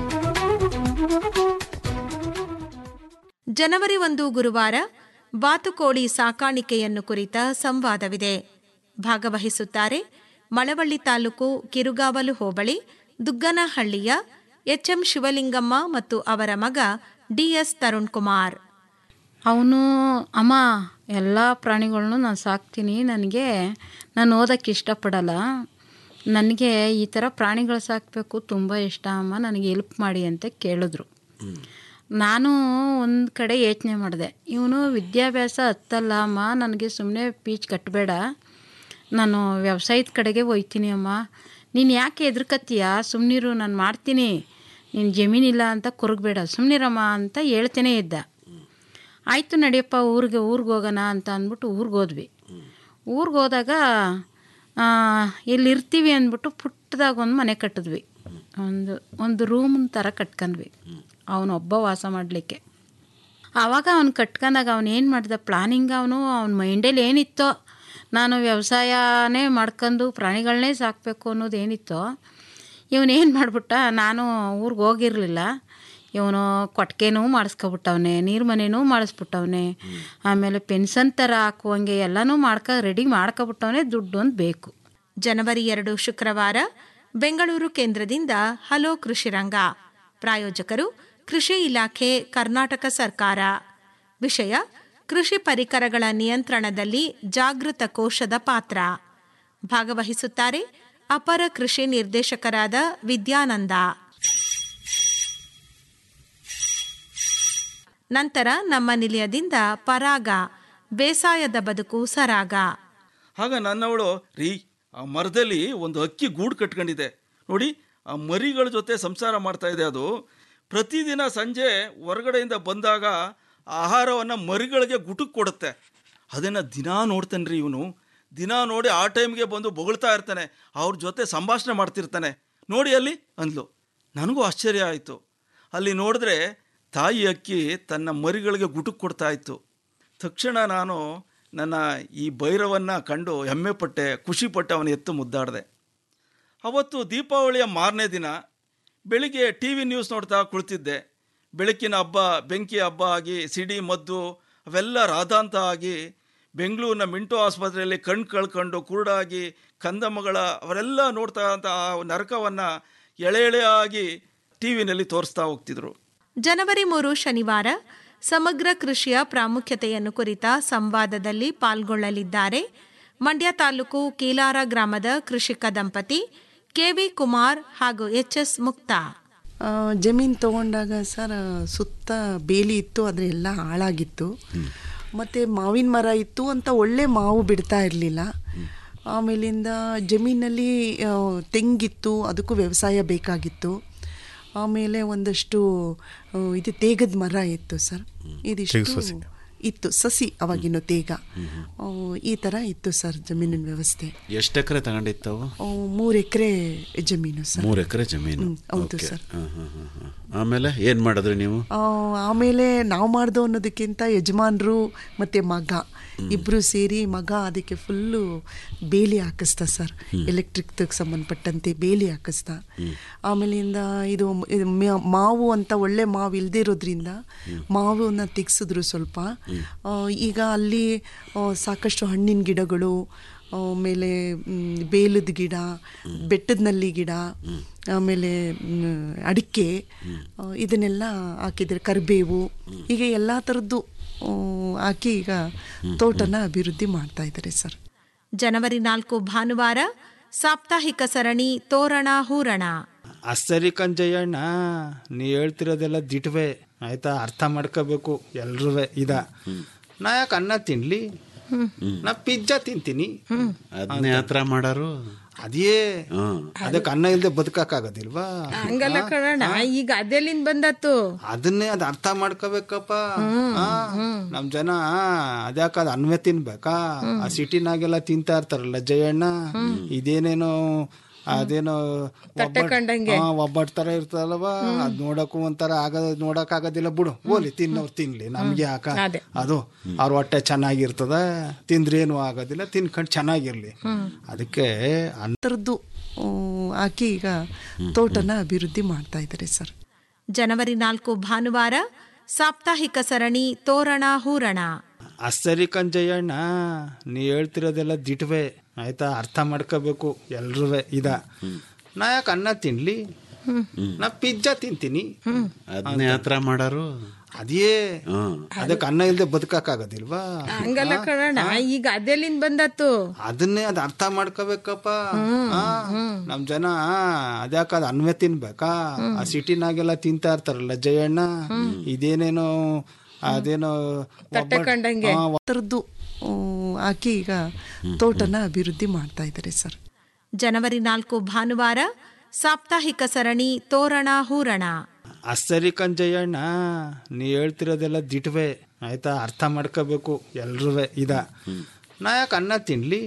ಜನವರಿ ಒಂದು ಗುರುವಾರ ಬಾತುಕೋಳಿ ಸಾಕಾಣಿಕೆಯನ್ನು ಕುರಿತ ಸಂವಾದವಿದೆ ಭಾಗವಹಿಸುತ್ತಾರೆ ಮಳವಳ್ಳಿ ತಾಲೂಕು ಕಿರುಗಾವಲು ಹೋಬಳಿ ದುಗ್ಗನಹಳ್ಳಿಯ ಎಚ್ಎಂ ಶಿವಲಿಂಗಮ್ಮ ಮತ್ತು ಅವರ ಮಗ ಡಿಎಸ್ ತರುಣ್ ಕುಮಾರ್ ಅವನು ಅಮ್ಮ ಎಲ್ಲ ಪ್ರಾಣಿಗಳ್ನು ನಾನು ಸಾಕ್ತೀನಿ ನನಗೆ ನಾನು ಓದೋಕ್ಕೆ ಇಷ್ಟಪಡಲ್ಲ ನನಗೆ ಈ ಥರ ಪ್ರಾಣಿಗಳು ಸಾಕಬೇಕು ತುಂಬ ಇಷ್ಟ ಅಮ್ಮ ನನಗೆ ಹೆಲ್ಪ್ ಮಾಡಿ ಅಂತ ಕೇಳಿದ್ರು ನಾನು ಒಂದು ಕಡೆ ಯೋಚನೆ ಮಾಡಿದೆ ಇವನು ವಿದ್ಯಾಭ್ಯಾಸ ಹತ್ತಲ್ಲ ಅಮ್ಮ ನನಗೆ ಸುಮ್ಮನೆ ಪೀಚ್ ಕಟ್ಟಬೇಡ ನಾನು ವ್ಯವಸಾಯದ ಕಡೆಗೆ ಹೋಯ್ತೀನಿ ಅಮ್ಮ ನೀನು ಯಾಕೆ ಹೆದರ್ಕತ್ತೀಯ ಸುಮ್ಮನಿರು ನಾನು ಮಾಡ್ತೀನಿ ನೀನು ಜಮೀನಿಲ್ಲ ಅಂತ ಕೊರಗಬೇಡ ಸುಮ್ಮನಿರಮ್ಮ ಅಂತ ಹೇಳ್ತೇನೆ ಇದ್ದ ಆಯಿತು ನಡಿಯಪ್ಪ ಊರಿಗೆ ಊರಿಗೆ ಹೋಗೋಣ ಅಂತ ಅಂದ್ಬಿಟ್ಟು ಊರಿಗೆ ಹೋದ್ವಿ ಊರಿಗೆ ಹೋದಾಗ ಆ, ಇಲ್ಲಿ ಇರ್ತೀವಿ ಅಂದ್ಬಿಟ್ಟು ಪುಟ್ಟದಾಗ ಒಂದು ಮನೆ ಕಟ್ಟಿದ್ವಿ ಒಂದು ಒಂದು ರೂಮ್ ಥರ ಕಟ್ಕೊಂಡ್ವಿ ಅವನೊಬ್ಬ ವಾಸ ಮಾಡಲಿಕ್ಕೆ ಆವಾಗ ಅವ್ನು ಕಟ್ಕೊಂಡಾಗ ಅವನು ಏನು ಮಾಡ್ದ ಪ್ಲಾನಿಂಗ್ ಅವನು ಅವ್ನ ಮೈಂಡಲ್ಲಿ ಏನಿತ್ತೋ ನಾನು ವ್ಯವಸಾಯನೇ ಮಾಡ್ಕೊಂಡು ಪ್ರಾಣಿಗಳನ್ನೇ ಸಾಕಬೇಕು ಅನ್ನೋದು ಏನಿತ್ತೋ ಇವನೇನು ಮಾಡ್ಬಿಟ್ಟ ನಾನು ಊರಿಗೆ ಹೋಗಿರಲಿಲ್ಲ ಇವನು ಕೊಟ್ಟಿಗೆನೂ ಮಾಡಿಸ್ಕೊಬಿಟ್ಟವನೆ ನೀರು ಮನೆನೂ ಮಾಡಿಸ್ಬಿಟ್ಟವನೆ ಆಮೇಲೆ ಪೆನ್ಷನ್ ಥರ ಹಾಕುವಂಗೆ ಎಲ್ಲನೂ ಮಾಡ್ಕೊ ರೆಡಿ ಮಾಡ್ಕೊಬಿಟ್ಟವನೆ ದುಡ್ಡು ಒಂದು ಬೇಕು ಜನವರಿ ಎರಡು ಶುಕ್ರವಾರ ಬೆಂಗಳೂರು ಕೇಂದ್ರದಿಂದ ಹಲೋ ಕೃಷಿರಂಗ ಪ್ರಾಯೋಜಕರು ಕೃಷಿ ಇಲಾಖೆ ಕರ್ನಾಟಕ ಸರ್ಕಾರ ವಿಷಯ ಕೃಷಿ ಪರಿಕರಗಳ ನಿಯಂತ್ರಣದಲ್ಲಿ ಜಾಗೃತ ಕೋಶದ ಪಾತ್ರ ಭಾಗವಹಿಸುತ್ತಾರೆ ಅಪರ ಕೃಷಿ ನಿರ್ದೇಶಕರಾದ ವಿದ್ಯಾನಂದ ನಂತರ ನಮ್ಮ ನಿಲಯದಿಂದ ಪರಾಗ ಬೇಸಾಯದ ಬದುಕು ಸರಾಗ ಆಗ ನನ್ನವಳು ರೀ ಆ ಮರದಲ್ಲಿ ಒಂದು ಅಕ್ಕಿ ಗೂಡು ಕಟ್ಕೊಂಡಿದೆ ನೋಡಿ ಆ ಮರಿಗಳ ಜೊತೆ ಸಂಸಾರ ಮಾಡ್ತಾ ಇದೆ ಅದು ಪ್ರತಿದಿನ ಸಂಜೆ ಹೊರಗಡೆಯಿಂದ ಬಂದಾಗ ಆಹಾರವನ್ನು ಮರಿಗಳಿಗೆ ಗುಟುಕ್ ಕೊಡುತ್ತೆ ಅದನ್ನು ದಿನಾ ನೋಡ್ತಾನೆ ರೀ ಇವನು ದಿನ ನೋಡಿ ಆ ಟೈಮ್ಗೆ ಬಂದು ಬೊಗಳ್ತಾ ಇರ್ತಾನೆ ಅವ್ರ ಜೊತೆ ಸಂಭಾಷಣೆ ಮಾಡ್ತಿರ್ತಾನೆ ನೋಡಿ ಅಲ್ಲಿ ಅಂದ್ಲು ನನಗೂ ಆಶ್ಚರ್ಯ ಆಯಿತು ಅಲ್ಲಿ ನೋಡಿದ್ರೆ ತಾಯಿ ಅಕ್ಕಿ ತನ್ನ ಮರಿಗಳಿಗೆ ಗುಟುಕ್ ಕೊಡ್ತಾ ಇತ್ತು ತಕ್ಷಣ ನಾನು ನನ್ನ ಈ ಭೈರವನ್ನು ಕಂಡು ಹೆಮ್ಮೆ ಪಟ್ಟೆ ಖುಷಿ ಪಟ್ಟೆ ಅವನ ಎತ್ತು ಮುದ್ದಾಡಿದೆ ಅವತ್ತು ದೀಪಾವಳಿಯ ಮಾರನೇ ದಿನ ಬೆಳಿಗ್ಗೆ ಟಿ ವಿ ನ್ಯೂಸ್ ನೋಡ್ತಾ ಕುಳಿತಿದ್ದೆ ಬೆಳಕಿನ ಹಬ್ಬ ಬೆಂಕಿ ಹಬ್ಬ ಆಗಿ ಸಿಡಿ ಮದ್ದು ಅವೆಲ್ಲ ರಾಧಾಂತ ಆಗಿ ಬೆಂಗಳೂರಿನ ಮಿಂಟೋ ಆಸ್ಪತ್ರೆಯಲ್ಲಿ ಕಣ್ಣು ಕಳ್ಕೊಂಡು ಕುರುಡಾಗಿ ಕಂದಮ್ಮಗಳ ಅವರೆಲ್ಲ ನೋಡ್ತಾ ಅಂತ ಆ ನರಕವನ್ನು ಎಳೆ ಎಳೆಯಾಗಿ ಟಿ ವಿನಲ್ಲಿ ತೋರಿಸ್ತಾ ಹೋಗ್ತಿದ್ರು ಜನವರಿ ಮೂರು ಶನಿವಾರ ಸಮಗ್ರ ಕೃಷಿಯ ಪ್ರಾಮುಖ್ಯತೆಯನ್ನು ಕುರಿತ ಸಂವಾದದಲ್ಲಿ ಪಾಲ್ಗೊಳ್ಳಲಿದ್ದಾರೆ ಮಂಡ್ಯ ತಾಲೂಕು ಕೀಲಾರ ಗ್ರಾಮದ ಕೃಷಿಕ ದಂಪತಿ ಕೆವಿ ಕುಮಾರ್ ಹಾಗೂ ಎಚ್ ಎಸ್ ಮುಕ್ತಾ ಜಮೀನು ತೊಗೊಂಡಾಗ ಸರ್ ಸುತ್ತ ಬೇಲಿ ಇತ್ತು ಆದರೆ ಎಲ್ಲ ಹಾಳಾಗಿತ್ತು ಮತ್ತು ಮಾವಿನ ಮರ ಇತ್ತು ಅಂತ ಒಳ್ಳೆ ಮಾವು ಬಿಡ್ತಾ ಇರಲಿಲ್ಲ ಆಮೇಲಿಂದ ಜಮೀನಲ್ಲಿ ಆ, ತೆಂಗಿತ್ತು ಅದಕ್ಕೂ ವ್ಯವಸಾಯ ಬೇಕಾಗಿತ್ತು ಆಮೇಲೆ ಒಂದಷ್ಟು ಆ, ಇದು ತೇಗದ ಮರ ಇತ್ತು ಸರ್ ಇದಿಷ್ಟು ತೇಗದ ಸಸಿ. ಇತ್ತು ಸಸಿ ಅವಾಗಿನ ತೇಗ ಆ, ಈ ಥರ ಇತ್ತು ಸರ್ ಜಮೀನಿನ ವ್ಯವಸ್ಥೆ ಎಷ್ಟು ಎಕರೆ ತಗೊಂಡಿತ್ತವು ಮೂರು ಎಕರೆ ಜಮೀನು ಸರ್ ಮೂರು ಎಕರೆ ಜಮೀನು ಹ್ಮ್, ಹೌದು Okay. ಸರ್. ಹಾ, ಹಾ, ಹಾ, ಹಾ. ಆಮೇಲೆ ಏನು ಮಾಡಿದ್ರಿ ನೀವು ಆ, ಆಮೇಲೆ ನಾವು ಮಾಡ್ದೋ ಅನ್ನೋದಕ್ಕಿಂತ ಯಜಮಾನರು ಮತ್ತು ಮಗ ಇಬ್ಬರು ಸೇರಿ ಮಗ ಅದಕ್ಕೆ ಫುಲ್ಲು ಬೇಲಿ ಹಾಕಿಸ್ದ ಸರ್ ಎಲೆಕ್ಟ್ರಿಕ್ ಸಂಬಂಧಪಟ್ಟಂತೆ ಬೇಲಿ ಹಾಕಿಸ್ದ ಆಮೇಲಿಂದ ಇದು ಇದು ಮ್ಯಾ- ಮಾವು ಅಂತ ಒಳ್ಳೆ ಮಾವು ಇಲ್ಲದೆ ಇರೋದ್ರಿಂದ ಮಾವನ್ನ ತೆಗ್ಸಿದ್ರು ಸ್ವಲ್ಪ ಆ, ಈಗ ಅಲ್ಲಿ ಆ, ಸಾಕಷ್ಟು ಹಣ್ಣಿನ ಗಿಡಗಳು ಆಮೇಲೆ ಮ್, ಬೇಲದ ಗಿಡ ಬೆಟ್ಟದ ನಲ್ಲಿ ಗಿಡ ಆಮೇಲೆ ಮ್, ಅಡಿಕೆ ಆ, ಇದನ್ನೆಲ್ಲ ಹಾಕಿದ್ದಾರೆ ಕರಿಬೇವು ಹೀಗೆ ಎಲ್ಲ ಥರದ್ದು ಆ, ಹಾಕಿ ಈಗ ತೋಟನ ಅಭಿವೃದ್ಧಿ ಮಾಡ್ತಾ ಇದ್ದಾರೆ ಸರ್ ಜನವರಿ ನಾಲ್ಕು ಭಾನುವಾರ ಸಾಪ್ತಾಹಿಕ ಸರಣಿ ತೋರಣ ಹೂರಣ ಅಸರಿ ಕಂಜಯ್ಯಣ್ಣ ನೀ ಹೇಳ್ತಿರೋದೆಲ್ಲ ದಿಟ್ವೆ ಆಯ್ತಾ ಅರ್ಥ ಮಾಡ್ಕೋಬೇಕು ಎಲ್ರೂ ಇದ ನಾ ಯಾಕೆ ಅನ್ನ ತಿನ್ಲಿ ನಾ ಪಿಜ್ಜಾ ತಿಂತೀನಿ ಅದನ್ನೇ ಹತ್ರ ಮಾಡಾರು ಅದೇ ಅದಕ್ಕೆ ಅನ್ನ ಇಲ್ದೆ ಬದುಕಕ್ಕಾಗೋದಿಲ್ವಾ ಹಂಗಲ್ಲ ಕಣಣ್ಣ ಈಗ ಅದೆಲ್ಲಿಂದ ಬಂದತ್ತು ಅದನ್ನೇ ಅದ್ ಅರ್ಥ ಮಾಡ್ಕೋಬೇಕಪ್ಪ ಆ, ನಮ್ ಜನ ಅದ್ಯಾಕ ಅದ್ ಅನ್ವೆ ತಿನ್ಬೇಕಾ ಆ ಸಿಟಿನಾಗೆಲ್ಲ ತಿಂತಾ ಇರ್ತಾರಲ್ಲ ಜಯಣ್ಣ ಇದೇನೇನೋ ಅದೇನೋ ತಟ್ಟೆ ಕಂಡಂಗೆ. ಒಬ್ಬಟ್ ತರ ಇರ್ತದಲ್ವ ಅದ್ ನೋಡಕ್ಕೂ ಒಂಥರ ಆಗ ನೋಡಕ್ ಆಗೋದಿಲ್ಲ ಬಿಡು ಹೋಲಿ ತಿನ್ನೋರ್ ತಿನ್ಲಿ ನಮ್ಗೆ ಯಾಕ ಅದು ಅವ್ರ ಹೊಟ್ಟೆ ಚೆನ್ನಾಗಿರ್ತದ ತಿಂದ್ರೆ ಏನು ಆಗೋದಿಲ್ಲ ತಿನ್ಕೊಂಡ್ ಚೆನ್ನಾಗಿರ್ಲಿ ಅದಕ್ಕೆ ಅನ್ನ ಥರದ್ದು ಆ, ಹಾಕಿ ಈಗ ತೋಟನ ಅಭಿವೃದ್ಧಿ ಮಾಡ್ತಾ ಇದ್ದಾರೆ ಸರ್ ಜನವರಿ ನಾಲ್ಕು ಭಾನುವಾರ ಸಾಪ್ತಾಹಿಕ ಸರಣಿ ತೋರಣ ಹೂರಣ ಅಸರಿ ಕಂಜಯ್ಯಣ್ಣ ನೀ ಹೇಳ್ತಿರೋದೆಲ್ಲ ದಿಟ್ವೆ ಆಯ್ತಾ ಅರ್ಥ ಮಾಡ್ಕೋಬೇಕು ಎಲ್ರೂ ಇದ ನಾ ಯಾಕೆ ಅನ್ನ ತಿನ್ಲಿ ನಾ ಪಿಜ್ಜಾ ತಿಂತೀನಿ ಅದನ್ನೇ ಹತ್ರ ಮಾಡಾರು ಅದೇ ಅದಕ್ಕೆ ಅನ್ನ ಇಲ್ದೆ ಬದುಕಕ್ಕಾಗೋದಿಲ್ವಾ ಹಂಗಲ್ಲ ಕಣಣ್ಣ ಈಗ ಅದೆಲ್ಲಿಂದ ಬಂದತ್ತು ಅದನ್ನೇ ಅದ್ ಅರ್ಥ ಮಾಡ್ಕೋಬೇಕಪ್ಪ ಆ, ನಮ್ ಜನ ಅದ್ಯಾಕ ಅದ್ ಅನ್ವೆ ತಿನ್ಬೇಕಾ ಆ ಸಿಟಿನಾಗೆಲ್ಲ ತಿಂತಾ ಇರ್ತಾರಲ್ಲ ಜಯಣ್ಣ ಇದೇನೇನೋ ಅದೇನೋ ಒಬ್ಬಟ್- ಕಂಡಂಗೆ. ಆ, ಥರದ್ದು ಆ, ಹಾಕಿ ಈಗ ತೋಟನ ಅಭಿವೃದ್ಧಿ ಮಾಡ್ತಾ ಇದ್ದಾರೆ ಸರ್ ಜನವರಿ ನಾಲ್ಕು ಭಾನುವಾರ ಸಾಪ್ತಾಹಿಕ ಸರಣಿ ತೋರಣ ಹೂರಣ ಅಸರಿ ಕಂಜಯ್ಯಣ್ಣ ನೀ ಹೇಳ್ತಿರೋದೆಲ್ಲ ದಿಟ್ವೆ ಆಯ್ತಾ ಅರ್ಥ ಮಾಡ್ಕೋಬೇಕು ಎಲ್ರೂ ಇದ ನಾ ಯಾಕೆ ಅನ್ನ ತಿನ್ಲಿ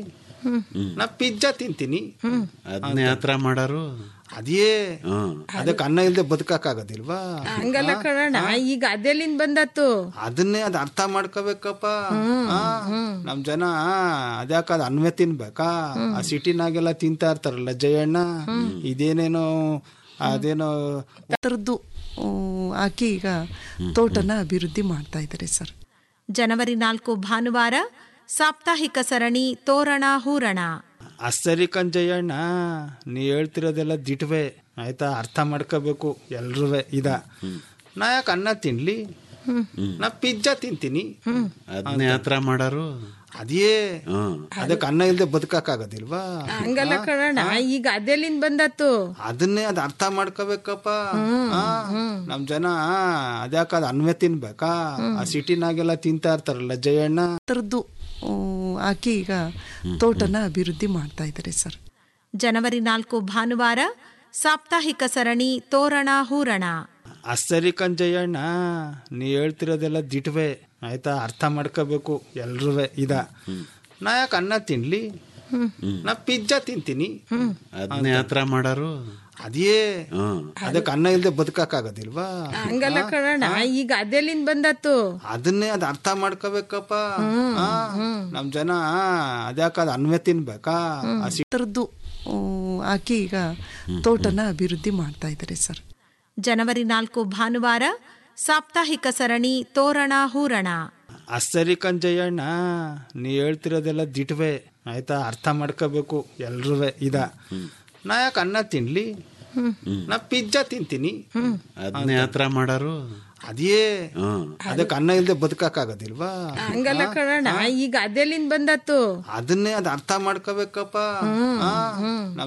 ನಾ ಪಿಜ್ಜಾ ತಿಂತೀನಿ ಅದನ್ನೇ ಹತ್ರ ಮಾಡಾರು ಅದೇ ಅದಕ್ಕೆ ಅನ್ನ ಇಲ್ದೆ ಬದುಕಕ್ಕಾಗೋದಿಲ್ವಾ ಹಂಗಲ್ಲ ಕಣಣ್ಣ ಈಗ ಅದೆಲ್ಲಿಂದ ಬಂದತ್ತು ಅದನ್ನೇ ಅದ್ ಅರ್ಥ ಮಾಡ್ಕೋಬೇಕಪ್ಪ ಆ, ನಮ್ ಜನ ಅದ್ಯಾಕ ಅದ್ ಅನ್ವೆ ತಿನ್ಬೇಕಾ ಆ ಸಿಟಿನಾಗೆಲ್ಲ ತಿಂತಾ ಇರ್ತಾರಲ್ಲ ಜಯಣ್ಣ ಇದೇನೇನೋ ಅದೇನೋ ಥರದ್ದು ಆ, ಹಾಕಿ ಈಗ ತೋಟನ ಅಭಿವೃದ್ಧಿ ಮಾಡ್ತಾ ಇದ್ದಾರೆ ಸರ್ ಜನವರಿ ನಾಲ್ಕು ಭಾನುವಾರ ಸಾಪ್ತಾಹಿಕ ಸರಣಿ ತೋರಣ ಹೂರಣ ಅಸರಿ ಕಂಜಯ್ಯಣ್ಣ ನೀ ಹೇಳ್ತಿರೋದೆಲ್ಲ ದಿಟ್ವೆ ಆಯ್ತಾ ಅರ್ಥ ಮಾಡ್ಕೋಬೇಕು ಎಲ್ರೂ ಇದ ನಾ ಯಾಕೆ ಅನ್ನ ತಿನ್ಲಿ ನಾ ಪಿಜ್ಜಾ ತಿಂತೀನಿ ಅದನ್ನೇ ಹತ್ರ ಮಾಡಾರು ಅದೇ ಅದಕ್ಕೆ ಅನ್ನ ಇಲ್ದೆ ಬದುಕಕ್ಕಾಗೋದಿಲ್ವಾ ಹಂಗಲ್ಲ ಕಣಣ್ಣ ಈಗ ಅದೆಲ್ಲಿಂದ ಬಂದತ್ತು ಅದನ್ನೇ ಅದ್ ಅರ್ಥ ಮಾಡ್ಕೋಬೇಕಪ್ಪ ಆ, ನಮ್ ಜನ ಅದ್ಯಾಕ ಅದ್ ಅನ್ವೆ ತಿನ್ಬೇಕಾ ಆ ಸಿಟಿನಾಗೆಲ್ಲ ತಿಂತಾ ಇರ್ತಾರಲ್ಲ ಜಯಣ್ಣ ಥರದ್ದು ಆ, ಹಾಕಿ ಈಗ ತೋಟನ ಅಭಿವೃದ್ಧಿ ಮಾಡ್ತಾ ಇದ್ದಾರೆ ಸರ್ ಜನವರಿ ನಾಲ್ಕು ಭಾನುವಾರ ಸಾಪ್ತಾಹಿಕ ಸರಣಿ ತೋರಣ ಹೂರಣ ಅಸರಿ ಕಂಜಯ್ಯಣ್ಣ ನೀ ಹೇಳ್ತಿರೋದೆಲ್ಲ ದಿಟ್ವೆ ಆಯ್ತಾ ಅರ್ಥ ಮಾಡ್ಕೋಬೇಕು ಎಲ್ರೂ ಇದ ನಾ ಯಾಕೆ ಅನ್ನ ತಿನ್ಲಿ ನಾ ಪಿಜ್ಜಾ ತಿಂತೀನಿ ಅದನ್ನೇ ಹತ್ರ ಮಾಡಾರು ಅದೇ ಅದಕ್ಕೆ ಅನ್ನ ಇಲ್ದೆ ಬದುಕಕ್ಕಾಗೋದಿಲ್ವಾ ಹಂಗಲ್ಲ ಕಣಣ್ಣ ಈಗ ಅದೆಲ್ಲಿಂದ ಬಂದತ್ತು ಅದನ್ನೇ ಅದ್ ಅರ್ಥ ಮಾಡ್ಕೋಬೇಕಪ್ಪ ಆ, ನಮ್ ಜನ ಅದ್ಯಾಕ ಅದ್ ಅನ್ವೆ ತಿನ್ಬೇಕಾ ಆ ಸಿ- ಥರದ್ದು ಆ, ಹಾಕಿ ಈಗ ತೋಟನ ಅಭಿವೃದ್ಧಿ ಮಾಡ್ತಾ ಇದ್ದಾರೆ ಸರ್ ಜನವರಿ ನಾಲ್ಕು ಭಾನುವಾರ ಸಾಪ್ತಾಹಿಕ ಸರಣಿ ತೋರಣ ಹೂರಣ ಅಸರಿ ಕಂಜಯ್ಯಣ್ಣ ನೀ ಹೇಳ್ತಿರೋದೆಲ್ಲ ದಿಟ್ವೆ ಆಯ್ತಾ ಅರ್ಥ ಮಾಡ್ಕೋಬೇಕು ಎಲ್ರೂ ಇದ ನಾ ಯಾಕೆ ಅನ್ನ ತಿನ್ಲಿ ನಾ ಪಿಜ್ಜಾ ತಿಂತೀನಿ ಅದನ್ನೇ ಹತ್ರ ಮಾಡಾರು ಅದೇ ಅದಕ್ಕೆ ಅನ್ನ ಇಲ್ದೆ ಬದುಕಕ್ಕಾಗೋದಿಲ್ವಾ ಹಂಗಲ್ಲ ಕಣಣ್ಣ ಈಗ ಅದೆಲ್ಲಿಂದ ಬಂದತ್ತು ಅದನ್ನೇ ಅದ್ ಅರ್ಥ ಮಾಡ್ಕೋಬೇಕಪ್ಪ ಆ, ನಮ್